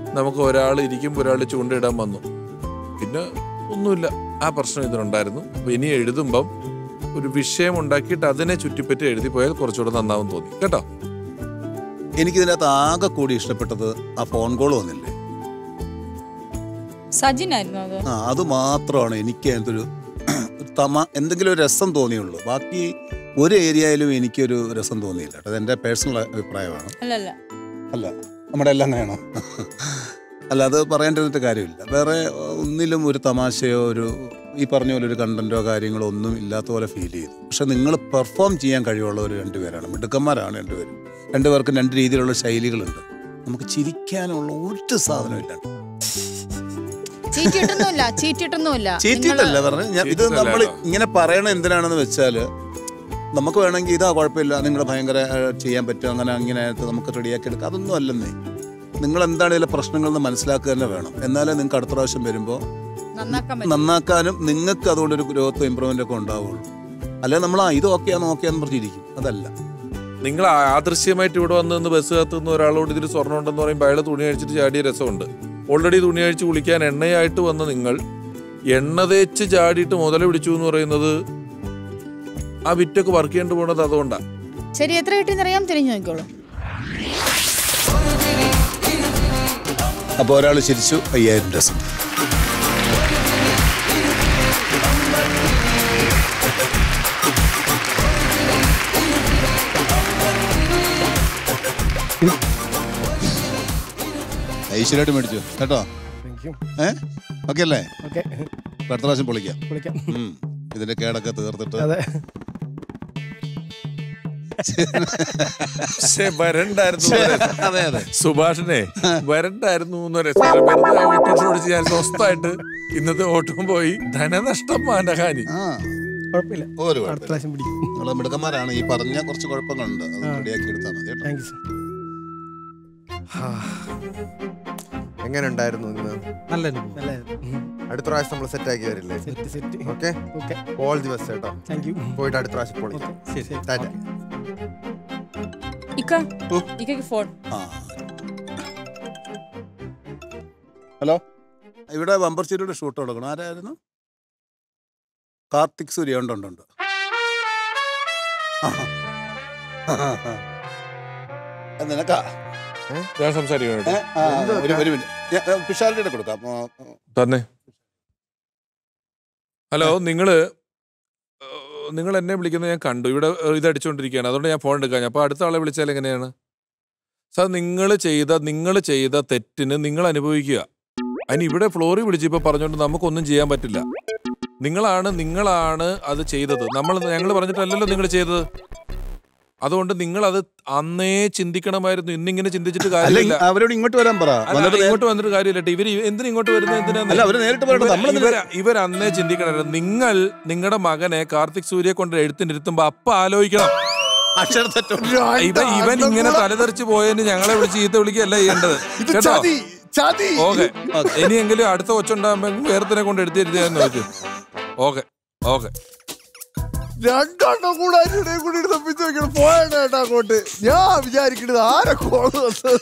നമുക്ക് ഒരാൾ ഇരിക്കുമ്പോൾ ഒരാൾ ചൂണ്ടയിടാൻ വന്നു പിന്നെ ഒന്നുമില്ല ആ പ്രശ്നം ഇതിനുണ്ടായിരുന്നു അപ്പൊ ഇനി എഴുതുമ്പം ഒരു വിഷയം ഉണ്ടാക്കിയിട്ട് അതിനെ ചുറ്റിപ്പറ്റി എഴുതി പോയാൽ കുറച്ചുകൂടെ നന്നാവും തോന്നി കേട്ടോ എനിക്കിതിനകത്ത് ആകെ കൂടി ഇഷ്ടപ്പെട്ടത് ആ ഫോൺ കോൾ വന്നില്ലേ സജിനായിരുന്നു അത് ആ അത് മാത്രമാണ് എനിക്ക് അതിനകത്തൊരു ഒരു തമ എന്തെങ്കിലും ഒരു രസം തോന്നിയുള്ളൂ ബാക്കി ഒരു ഏരിയയിലും എനിക്കൊരു രസം തോന്നിയില്ല കേട്ടോ അതെൻ്റെ പേഴ്സണൽ അഭിപ്രായമാണ് അല്ലല്ല അല്ല നമ്മുടെ എല്ലാം അങ്ങനെയാണോ അല്ല അത് പറയേണ്ടതിട്ട് കാര്യമില്ല വേറെ ഒന്നിലും ഒരു തമാശയോ ഒരു ഈ പറഞ്ഞ പോലെ ഒരു കണ്ടന്റോ കാര്യങ്ങളോ ഒന്നും ഇല്ലാത്ത പോലെ ഫീൽ ചെയ്തു പക്ഷെ നിങ്ങൾ പെർഫോം ചെയ്യാൻ കഴിവുള്ള ഒരു രണ്ടുപേരാണ് മിടുക്കന്മാരാണ് രണ്ടുപേരും രണ്ടുപേർക്കും രണ്ട് രീതിയിലുള്ള ശൈലികളുണ്ട് നമുക്ക് ചിരിക്കാനുള്ള ഒരു സാധനമില്ല ചീറ്റിട്ടൊന്നുമില്ല ചീറ്റിട്ടൊന്നുമില്ല ചീറ്റിട്ടല്ല പറഞ്ഞ ഞാൻ ഇത് നമ്മൾ ഇങ്ങനെ പറയണ എന്തിനാണെന്ന് വെച്ചാല് നമുക്ക് വേണമെങ്കിൽ ഇതാ കുഴപ്പമില്ല നിങ്ങൾ ഭയങ്കര ഏഹ്, ചെയ്യാൻ പറ്റും അങ്ങനെ ഇങ്ങനെ ആയിട്ട് നമുക്ക് റെഡിയാക്കി എടുക്കാം അതൊന്നും അല്ലെന്നേ നിങ്ങൾ എന്താണ് ഇതിലെ പ്രശ്നങ്ങൾ എന്ന് മനസ്സിലാക്കുക തന്നെ വേണം എന്നാലേ നിങ്ങൾക്ക് അടുത്ത പ്രാവശ്യം വരുമ്പോൾ നന്നാക്കാൻ പറ്റും നന്നാക്കാനും നിങ്ങൾക്ക് അതുകൊണ്ടൊരു ഗ്രോത്ത് ഇമ്പ്രൂവ്മെന്റ് ഒക്കെ ഉണ്ടാവുള്ളൂ അല്ലെങ്കിൽ നമ്മൾ ആ ഇത് ഓക്കെയാന്ന് ഓക്കെയാന്ന് പറഞ്ഞിരിക്കും അതല്ല നിങ്ങൾ ആദൃശ്യമായിട്ട് ഇവിടെ വന്ന് നിന്ന് ബസ് കത്തുന്ന ഒരാളോട് ഇതിൽ സ്വർണ്ണം ഉണ്ടെന്ന് പറയുമ്പോൾ അയാൾ തുണി അഴിച്ചിട്ട് ചാടിയ രസമുണ്ട് ഓൾറെഡി തുണി അഴിച്ച് കുളിക്കാൻ എണ്ണയായിട്ട് വന്ന നിങ്ങൾ എണ്ണ തേച്ച് ചാടിയിട്ട് മുതല പിടിച്ചു എന്ന് പറയുന്നത് ആ വിറ്റൊക്കെ വർക്ക് ചെയ്യേണ്ടി പോണത് അതുകൊണ്ടാണ് ശരി എത്ര കിട്ടിയെന്നറിയാം തിരിഞ്ഞു നോക്കിക്കോളൂ അപ്പോൾ ഒരാൾ ചിരിച്ചു അയ്യായിരം രസം ഐശ്വര്യമായിട്ട് മേടിച്ചു കേട്ടോ ഏ ഓക്കെ അല്ലേ ഓക്കെ അപ്പൊ അടുത്ത പ്രാവശ്യം പൊളിക്കാം പൊളിക്കാം. ഉം. ഇതിന്റെ കേടൊക്കെ തീർത്തിട്ട് അതെ. പക്ഷേ വരണ്ടായിരുന്നു അതെ അതെ സുഭാഷിനെ വരണ്ടായിരുന്നു എന്ന് പറയാം. വെറുതെ ഓട്ടോ ഓടിച്ച് ഞാൻ സ്വസ്ഥമായിട്ട് ഇന്നത്തെ ഓട്ടം പോയി ധനനഷ്ടം മാനഹാനി കുഴപ്പമില്ല ഒരു അടുത്ത പ്രാവശ്യം പിടിക്കും നമ്മളെ മിടുക്കന്മാരാണ് ഈ പറഞ്ഞ കുറച്ച് കുഴപ്പങ്ങളുണ്ട് അത് ആ. റെഡിയാക്കി എടുത്താൽ മതി കേട്ടോ താങ്ക് യു സർ എങ്ങനെ ഉണ്ടായിരുന്നു ഇന്ന് നല്ല അടുത്ത പ്രാവശ്യം നമ്മൾ സെറ്റ് ആക്കി വരില്ലേ set set okay okay all the best കേട്ടോ താങ്ക് യു പോയിട്ട് അടുത്ത പ്രാവശ്യം പൊളിക്കാം ശരി ടാറ്റ ഇക്ക ഇക്കയ്ക്ക് ഫോൺ ഹലോ ഇവിടെ ബമ്പർ ചിരിയുടെ ഷൂട്ട് കൊടുക്കണം ആരായിരുന്നു കാർത്തിക് സൂര്യ ഉണ്ട് ഉണ്ട് ഉണ്ട് അത് നിനക്കാ ഞാൻ സംസാരിക്കണം ഏ? ആ, ഒരു ഒരു മിനിറ്റ് പിഷാലിയുടെ കൊടുക്കാം ആ, ആ. തന്നെ ഹലോ നിങ്ങള് നിങ്ങൾ എന്നെ വിളിക്കുന്നത് ഞാൻ കണ്ടു ഇവിടെ ഏഹ്, ഇത് അടിച്ചുകൊണ്ടിരിക്കുകയാണ് അതുകൊണ്ട് ഞാൻ ഫോൺ എടുക്കാൻ അപ്പൊ അടുത്ത ആളെ വിളിച്ചാൽ എങ്ങനെയാണ് സാർ നിങ്ങൾ ചെയ്ത നിങ്ങൾ ചെയ്ത തെറ്റിന് നിങ്ങൾ അനുഭവിക്കുക അതിന് ഇവിടെ ഫ്ലോറി വിളിച്ചിപ്പോ പറഞ്ഞുകൊണ്ട് നമുക്കൊന്നും ചെയ്യാൻ പറ്റില്ല നിങ്ങളാണ് നിങ്ങളാണ് അത് ചെയ്തത് നമ്മൾ ഞങ്ങൾ പറഞ്ഞിട്ടല്ലല്ലോ നിങ്ങൾ ചെയ്തത് അതുകൊണ്ട് നിങ്ങൾ അത് അന്നേ ചിന്തിക്കണമായിരുന്നു ഇന്നിങ്ങനെ ചിന്തിച്ചിട്ട് അല്ല കാര്യമില്ല അവരോട് ഇങ്ങോട്ട് വരാൻ പറ അല്ല, വന്നിട്ട് നേ- ഇങ്ങോട്ട് വന്നിട്ട് കാര്യമില്ല ട്ടോ. ഇവര് എന്തിനാ ഇങ്ങോട്ട് വരുന്നത് എന്തിനാ അല്ല, അവര് നേരിട്ട് പറയട്ടെ. നമ്മള് ഇവർ ഇവർ അന്നേ ചിന്തിക്കണം നിങ്ങൾ നിങ്ങളുടെ മകനെ കാർത്തിക് സൂര്യെ കൊണ്ട് എഴുത്തിനിരുത്തുമ്പോ അപ്പ ആലോചിക്കണം ഇവൻ ഇവൻ ഇങ്ങനെ തലതെറിച്ച് പോയതിന് ഞങ്ങളെ വിളിച്ച് ചീത്ത വിളിക്കുകയല്ല ചെയ്യേണ്ടത് കേട്ടോ ചതി ചതി ഓക്കെ ഇനിയെങ്കിലും അടുത്ത കൊച്ചുണ്ടാകുമ്പോ വേറത്തിനെ കൊണ്ട് എടുത്തിരുത്തിയെന്ന് വെച്ചു ഓക്കെ ഓക്കെ രണ്ടെണ്ണം കൂടെ അതിനിടെ കൂടി തപ്പിച്ച് വെക്കണം പോയാണ് കേട്ടോ അങ്ങോട്ട് ഞാൻ വിചാരിക്കണത് ആരെ കോള് വന്നത്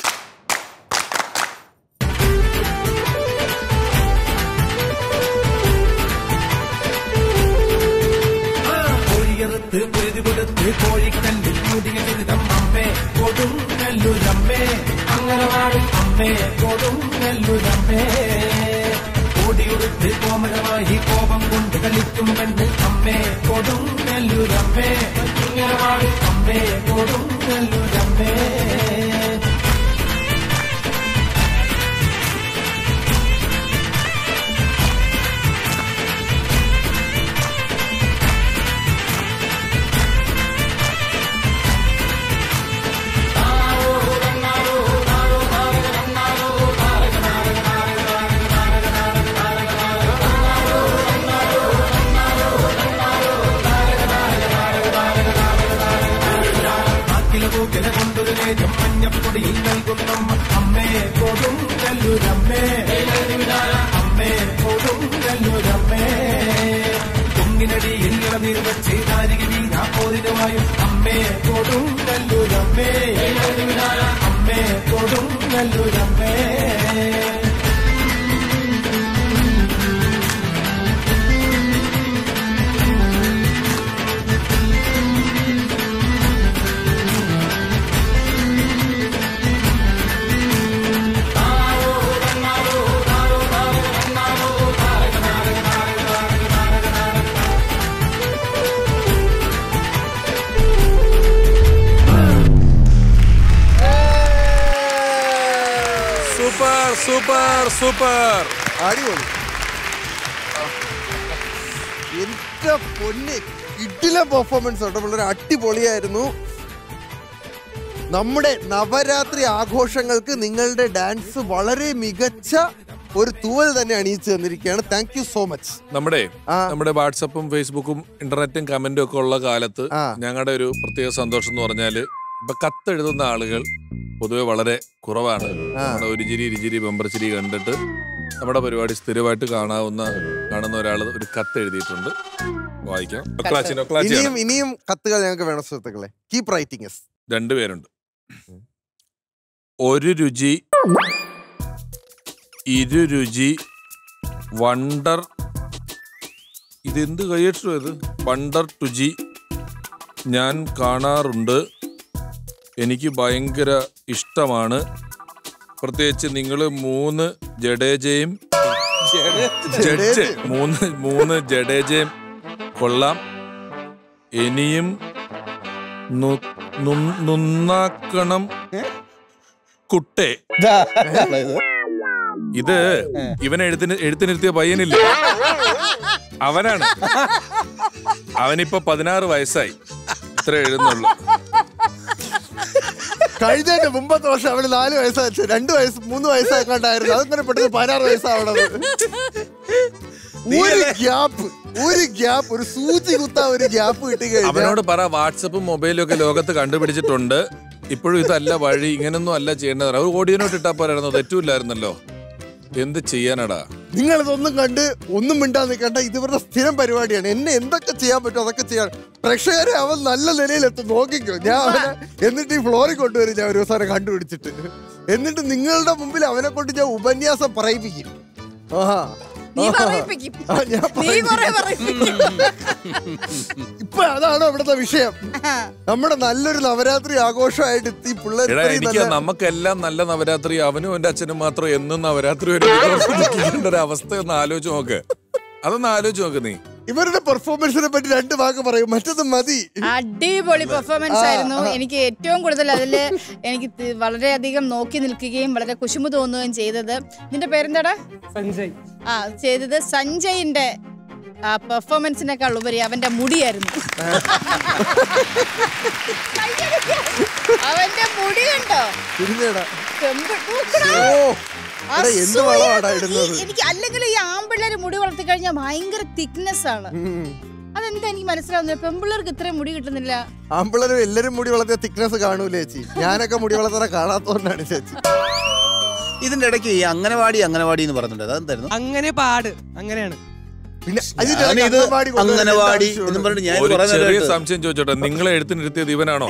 കോഴിയറുത്ത് പൊരുതി കൊടുത്ത് കോഴിക്കല്ലിൽ മുടിയ ദുരിതം അമ്മേ കൊടുങ്ങല്ലൂരമ്മേ അംഗനവാടി അമ്മേ കൊടുങ്ങല്ലൂരമ്മേ ഓടിയുടുത്ത് കോമരമായി കോപം കൊണ്ട് കളിക്കും കണ്ട് അമ്മേ കൊടുങ്ങല്ലൂരമ്മേ അംഗനവാടി അമ്മേ കൊടുങ്ങല്ലൂരമ്മേ നാക്കിലെ പൂക്കിലെ കൊണ്ടൊരു നേരം മഞ്ഞപ്പൊടിയിൽ നൽകുന്നമ്മ അമ്മേ കൊടും കല്ലൂരമ്മേ അമ്മേ കൊടും കല്ലൂരമ്മേ കുങ്ങിനടിയിൽ ഇളനീർ വെച്ച് നാരിക വീണ പോതിനുമായും അമ്മേ കൊടും കല്ലൂരമ്മേ അമ്മേ കൊടും കല്ലൂരമ്മേ സൂപ്പർ സൂപ്പർ സൂപ്പർ അടിപൊളി എന്റെ പൊന്നെ കിട്ടില്ല പെർഫോമൻസ് കേട്ടോ വളരെ അടിപൊളിയായിരുന്നു നമ്മുടെ നവരാത്രി ആഘോഷങ്ങൾക്ക് നിങ്ങളുടെ ഡാൻസ് വളരെ മികച്ച ഒരു തൂവൽ തന്നെ അണിയിച്ചു തന്നിരിക്കുകയാണ് താങ്ക് യു സോ മച്ച് നമ്മുടെ നമ്മുടെ വാട്സപ്പും ഫേസ്ബുക്കും ഇന്റർനെറ്റും കമന്റും ഒക്കെ ഉള്ള കാലത്ത് ഞങ്ങളുടെ ഒരു പ്രത്യേക സന്തോഷം എന്ന് പറഞ്ഞാല് ഇപ്പൊ കത്തെഴുതുന്ന ആളുകൾ പൊതുവെ വളരെ കുറവാണ് നമ്മുടെ ഒരു ചിരി ഇരുചിരി ബമ്പർച്ചിരി കണ്ടിട്ട് നമ്മുടെ പരിപാടി സ്ഥിരമായിട്ട് കാണാവുന്ന കാണുന്ന ഒരാൾ ഒരു കത്ത് എഴുതിയിട്ടുണ്ട് വായിക്കാം ഒക്ലാച്ചിനോ ഇനിയും ഇനിയും കത്തുകൾ ഞങ്ങൾക്ക് വേണം സുഹൃത്തുക്കളെ കീപ് റൈറ്റിംഗ് എസ് രണ്ടുപേരുണ്ട് ഒരു രുചി ഇരു രുചി വണ്ടർ ഇതെന്ത് കൈയക്ഷരം ഇത് വണ്ടർ രുചി ഞാൻ കാണാറുണ്ട് എനിക്ക് ഭയങ്കര ഇഷ്ടമാണ് പ്രത്യേകിച്ച് നിങ്ങൾ മൂന്ന് ജഡേജയും ജഡ്ജ് മൂന്ന് മൂന്ന് ജഡേജയും കൊള്ളാം ഇനിയും നു- നുൺ- നുണ്ണാക്കണം കുട്ടേ ഇത് ഇവൻ എഴുത്തിന് എഴുത്തിനിരുത്തിയ പയ്യനില്ല അവനാണ് അവനിപ്പോ പതിനാറ് വയസ്സായി ഇത്ര എഴുതുന്നുള്ളൂ കഴിഞ്ഞതിന്റെ മുമ്പത്തെ വർഷം അവന് നാല് വയസ്സാച്ചു രണ്ട് വയസ്സ് മൂന്ന് വയസ്സാക്കാണ്ടായിരുന്നു അതങ്ങനെ പെട്ടെന്ന് പതിനാറ് വയസ്സാവണത് ഒരു ഗ്യാപ്പ് ഒരു ഗ്യാപ്പ് ഒരു സൂചി കുത്താ ഒരു ഗ്യാപ്പ് കിട്ടി കഴിഞ്ഞാൽ അവനോട് പറ വാട്സപ്പും മൊബൈലും ഒക്കെ ലോകത്ത് കണ്ടുപിടിച്ചിട്ടുണ്ട് ഇപ്പോഴും ഇതല്ല വഴി ഇങ്ങനൊന്നും അല്ല ചെയ്യേണ്ടത് അവർ ഓഡിയോനോട്ട് ഇട്ടാ പോരായിരുന്നു തെറ്റൂല്ലായിരുന്നല്ലോ എന്ത് ചെയ്യാനടാ നിങ്ങൾ ഇതൊന്നും കണ്ട് ഒന്നും മിണ്ടാ നിൽക്കണ്ട ഇത് ഇവരുടെ സ്ഥിരം പരിപാടിയാണ് എന്നെ എന്തൊക്കെ ചെയ്യാൻ പറ്റും അതൊക്കെ ചെയ്യാൻ പ്രേക്ഷകരെ അവൻ നല്ല നിലയിലെത്തും നോക്കിക്കോ ഞാൻ അവനെ എന്നിട്ട് ഈ ഫ്ലോറിൽ കൊണ്ടുവരും ഞാൻ ഒരു ദിവസം കണ്ടുപിടിച്ചിട്ട് എന്നിട്ട് നിങ്ങളുടെ മുമ്പിൽ അവനെ കൊണ്ട് ഞാൻ ഉപന്യാസം പറയിപ്പിക്കും ആഹാ. നീ ആഹാ. പറയിപ്പിക്കും. ആ, ഞാൻ നീ കുറെ പറയിപ്പിക്കും. ഇപ്പൊ അതാണ് ഇവിടുത്തെ വിഷയം നമ്മുടെ നല്ലൊരു നവരാത്രി ആഘോഷമായിട്ട് എത്തി പിള്ളേർ എടാ ഇത്രയും എനിക്ക് നല്ല- നമുക്കെല്ലാം നല്ല നവരാത്രി അവനും എന്റെ അച്ഛനും മാത്രം എന്നും നവരാത്രി വരുന്ന ഒരു അവസ്ഥ ഒന്ന് ആലോചിച്ച് നോക്ക് അതൊന്ന് ആലോചിച്ച് നോക്ക് നീ ഇവരുടെ പെർഫോമൻസിനെ പറ്റി രണ്ട് വാക്ക് പറയും മറ്റത് മതി അടിപൊളി പെർഫോമൻസ് ആ, ആയിരുന്നു ആ. എനിക്ക് ഏറ്റവും കൂടുതൽ അതിൽ എനിക്ക് തി- വളരെയധികം നോക്കി നിൽക്കുകയും വളരെ കുശുമ്പ് തോന്നുകയും ചെയ്തത് നിന്റെ പേരെന്താടാ സഞ്ജയ് ആ ചെയ്തത് സഞ്ജയിന്റെ ആ പെർഫോമൻസിനേക്കാൾ ഉപരി അവന്റെ മുടിയായിരുന്നു അവന്റെ മുടി കണ്ടോ തിരിഞ്ഞേടാ ചെമ്പ് നോക്കടാ. ഓ എടാ, എന്ത് അസൂയ. വളമാടാ ഈ- ഇടുന്നത് എനിക്ക് അല്ലെങ്കിൽ ഈ ആമ്പിള്ളേര് മുടി വളർത്തി കഴിഞ്ഞാൽ ഭയങ്കര തിക്നെസ് ആണ് ഉം. അതെന്താ എനിക്ക് മനസ്സിലാവുന്നത് പെമ്പിള്ളേർക്ക് ഇത്രയും മുടി കിട്ടുന്നില്ല ആമ്പിള്ളേരും എല്ലാരും മുടി വളർത്തിയ തിക്നെസ് കാണൂലേ ചേച്ചി ഞാനൊക്കെ മുടി വളർത്താൻ കാണാത്തോണ്ടാണ് ചേച്ചി ഇതിന്റെ ഇടയ്ക്ക് ഈ അംഗനവാടി അംഗനവാടി എന്ന് പറഞ്ഞിട്ടുണ്ട് അതെന്തായിരുന്നു അങ്ങനെ പാട് അങ്ങനെയാണ് പിന്നെ ഞാനിത് അംഗനവാടി എന്നും പറഞ്ഞിട്ട് ഞാൻ ഇത് ഒരു കുറേ ചെറിയ നേരമായിട്ട് സംശയം ചോദിച്ചോട്ടെ നിങ്ങളെ എഴുത്തിനിരുത്തിയത് ഇവനാണോ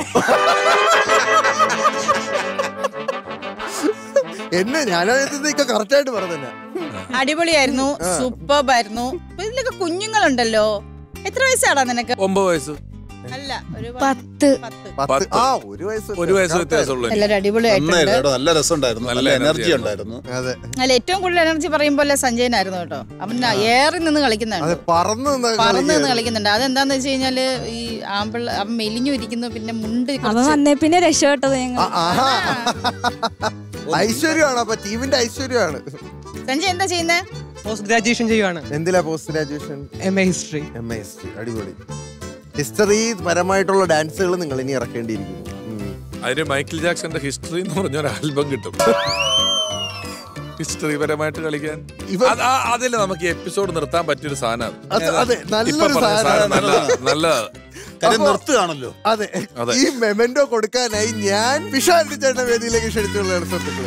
എന്നെ ഞാനൊക്കെ കറക്റ്റ് ആയിട്ട് പറഞ്ഞ അടിപൊളിയായിരുന്നു ആ. സൂപ്പർബായിരുന്നു അപ്പൊ ഇതിലൊക്കെ കുഞ്ഞുങ്ങളുണ്ടല്ലോ എത്ര വയസ്സാടാ നിനക്ക് ഒമ്പത് വയസ്സ് അല്ല ഒരു പത്ത് പത്ത്. ആ ഒരു വയസ്സ് ഒരു വയസ്സ് വ്യത്യാസമുള്ളൂ എനിക്ക്. എല്ലാരും അടിപൊളിയായിട്ടുണ്ട് നന്നായിരുന്നു കേട്ടോ നല്ല രസമുണ്ടായിരുന്നു നല്ല നല്ല energy എനർജി ആയിരുന്നു. ഉണ്ടായിരുന്നു അതെ അല്ല ഏറ്റവും കൂടുതൽ എനർജി പറയുമ്പോൾ സഞ്ജയനായിരുന്നു കേട്ടോ അവൻ ഏറി നിന്ന് അതെ കളിക്കുന്നുണ്ട് പറന്ന് നിന്ന് പറന്ന് നിന്ന് കളിക്കുകയായിരുന്നു. കളിക്കുന്നുണ്ട് അതെന്താന്ന് വെച്ച് കഴിഞ്ഞാല് ഈ ആമ്പിള്ള അവൻ മെലിഞ്ഞു ഇരിക്കുന്നു പിന്നെ മുണ്ട് അവൻ കുറച്ച് വന്നേ പിന്നെ രക്ഷപ്പെട്ടത് ഞങ്ങൾ ആ, ആഹാ. ഐശ്വര്യമാണ് അപ്പൊ ടീമിന്റെ ഐശ്വര്യമാണ് സഞ്ജയ് എന്താ ചെയ്യുന്നേ പോസ്റ്റ് ഗ്രാജുവേഷൻ ചെയ്യുവാണ് എന്തിലാ post graduation M A history M A history അടിപൊളി ഹിസ്റ്ററി പരമായിട്ടുള്ള ഡാൻസുകൾ നിങ്ങൾ ഇനി ഇറക്കേണ്ടിയിരിക്കുന്നു ഉം. അതിന് മൈക്കിൾ ജാക്സന്റെ ഹിസ്റ്ററി എന്ന് പറഞ്ഞ ഒരു ആൽബം കിട്ടും ഹിസ്റ്ററി പരമായിട്ട് കളിക്കാൻ ഇവ- അത് ആ- അതില് നമുക്ക് എപ്പിസോഡ് നിർത്താൻ പറ്റിയൊരു സാധനം അത് അതെ ഇപ്പൊ നല്ലൊരു പറഞ്ഞ സാധനം സാധനം നല്ല നല്ല കാര്യം അപ്പോ- നിർത്തുകയാണല്ലോ അതെ അതെ. ഈ മെമെന്റോ കൊടുക്കാനായി ഞാൻ വിശാലിന്റെ ചേട്ടൻ വേദിയിലേക്ക് ക്ഷണിച്ചുള്ളതാണ് സുഹൃത്തുക്കളെ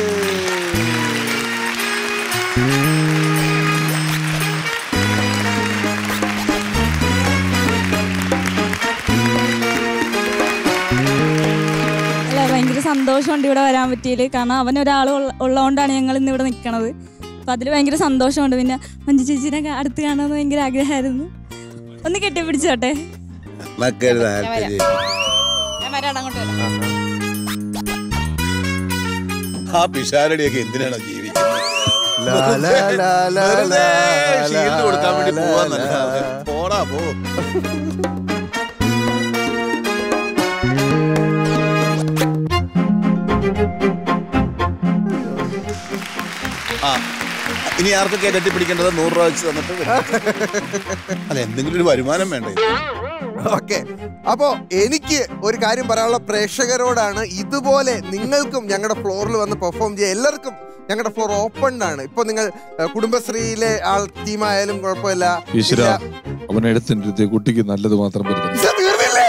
അല്ല ഭയങ്കര സന്തോഷമുണ്ട് ഇവിടെ വരാൻ പറ്റിയതിൽ കാരണം അവൻ ഒരാൾ ഉള്ളതുകൊണ്ടാണ് ഞങ്ങൾ ഇന്ന് ഇവിടെ നിൽക്കണത് അപ്പം അതിൽ ഭയങ്കര സന്തോഷമുണ്ട് പിന്നെ മഞ്ജു ചേച്ചിനെ കാ- അടുത്ത് കാണാമെന്ന് ഭയങ്കര ആഗ്രഹമായിരുന്നു ഒന്ന് കെട്ടിപ്പിടിച്ചോട്ടെ മക്കരുത് ഞാൻ വരാം. ആർക്കരുത്. ഞാൻ വരാണ് അങ്ങോട്ട് വരാം ആ പിഷാരടിയൊക്കെ എന്തിനാണോ ജീവിക്കുന്നത് ലാ, ലാ, ലാ, ലാ, വെറുതെ ലാ, ഷീൽഡ് കൊടുക്കാൻ വേണ്ടി ലാ, പോവാന്നല്ലാതെ ലാ. പോടാ പോ ആ ഇനി ആർക്കൊക്കെയാ കെട്ടിപ്പിടിക്കേണ്ടത് നൂറ് രൂപ വെച്ച് തന്നിട്ട് അല്ല എന്തെങ്കിലും ഒരു വരുമാനം വേണ്ടേ ഓക്കെ അപ്പോ എനിക്ക് ഒരു കാര്യം പറയാനുള്ള പ്രേക്ഷകരോടാണ് ഇതുപോലെ നിങ്ങൾക്കും ഞങ്ങളുടെ ഫ്ലോറിൽ വന്ന് പെർഫോം ചെയ്യാൻ എല്ലാവർക്കും ഞങ്ങളുടെ ഫ്ലോർ ഓപ്പൺ ആണ് ഇപ്പൊ നിങ്ങൾ ഏഹ്, കുടുംബശ്രീയിലെ ആൾ ടീമായാലും കുഴപ്പമില്ല ഈശ്വര ഇല്ല, അവൻ എടുത്തിൻ്റെ കുട്ടിക്ക് നല്ലത് മാത്രം വരുന്നു ഇത് തീർന്നില്ലേ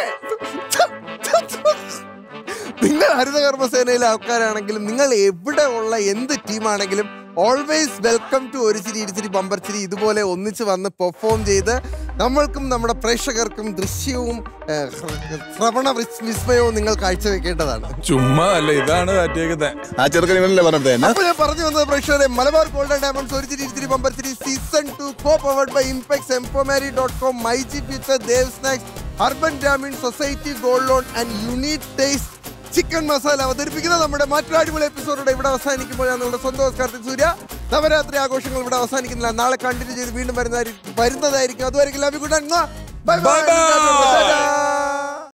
നിങ്ങൾ ഹരിതകർമ്മസേനയിലെ ആൾക്കാരാണെങ്കിലും നിങ്ങൾ എവിടെ ഉള്ള എന്ത് ടീമാണെങ്കിലും ഓൾവേസ് വെൽക്കം ടു ഒരു ചിരി ഇരിച്ചിരി ബമ്പർ ചിരി ഇതുപോലെ ഒന്നിച്ച് വന്ന് പെർഫോം ചെയ്ത് നമ്മൾക്കും നമ്മുടെ പ്രേക്ഷകർക്കും ദൃശ്യവും ഏഹ്, ഹ്ര- ശ്രവണ വിസ്- വിസ്മയവും നിങ്ങൾ കാഴ്ചവെക്കേണ്ടതാണ് ചുമ്മാ അല്ല ഇതാണ് പറ്റിയേക്കുന്നത് ആ ചെറുക്കൻ ഇവനല്ലേ പറഞ്ഞത് തന്നെ അപ്പൊ ഞാൻ പറഞ്ഞു വന്നത് പ്രേക്ഷകരെ മലബാർ ഗോൾഡൻ ഡയമണ്ട്സ് ഒരു ചിരി ഇരിച്ചിരി ബമ്പർ ചിരി season two co powered by impex എംപോമാരി dot com myG future Dev snacks urban Grameen society gold loan and unique taste chicken masala അവതരിപ്പിക്കുന്ന നമ്മുടെ മറ്റൊരു അടിപൊളി എപ്പിസോഡോടെ ഇവിടെ അവസാനിക്കുമ്പോൾ ഞാൻ നിങ്ങളുടെ സ്വന്തം ഓസ്കാർത്തിക് സൂര്യ നവരാത്രി ആഘോഷങ്ങൾ ഇവിടെ അവസാനിക്കുന്നില്ല നാളെ കണ്ടിന്യൂ ചെയ്ത് വീണ്ടും വരുന്നതായിരിക്കും വരുന്നതായിരിക്കും അതുവരെയും ലവ് ഗുഡ് ബൈ ബൈ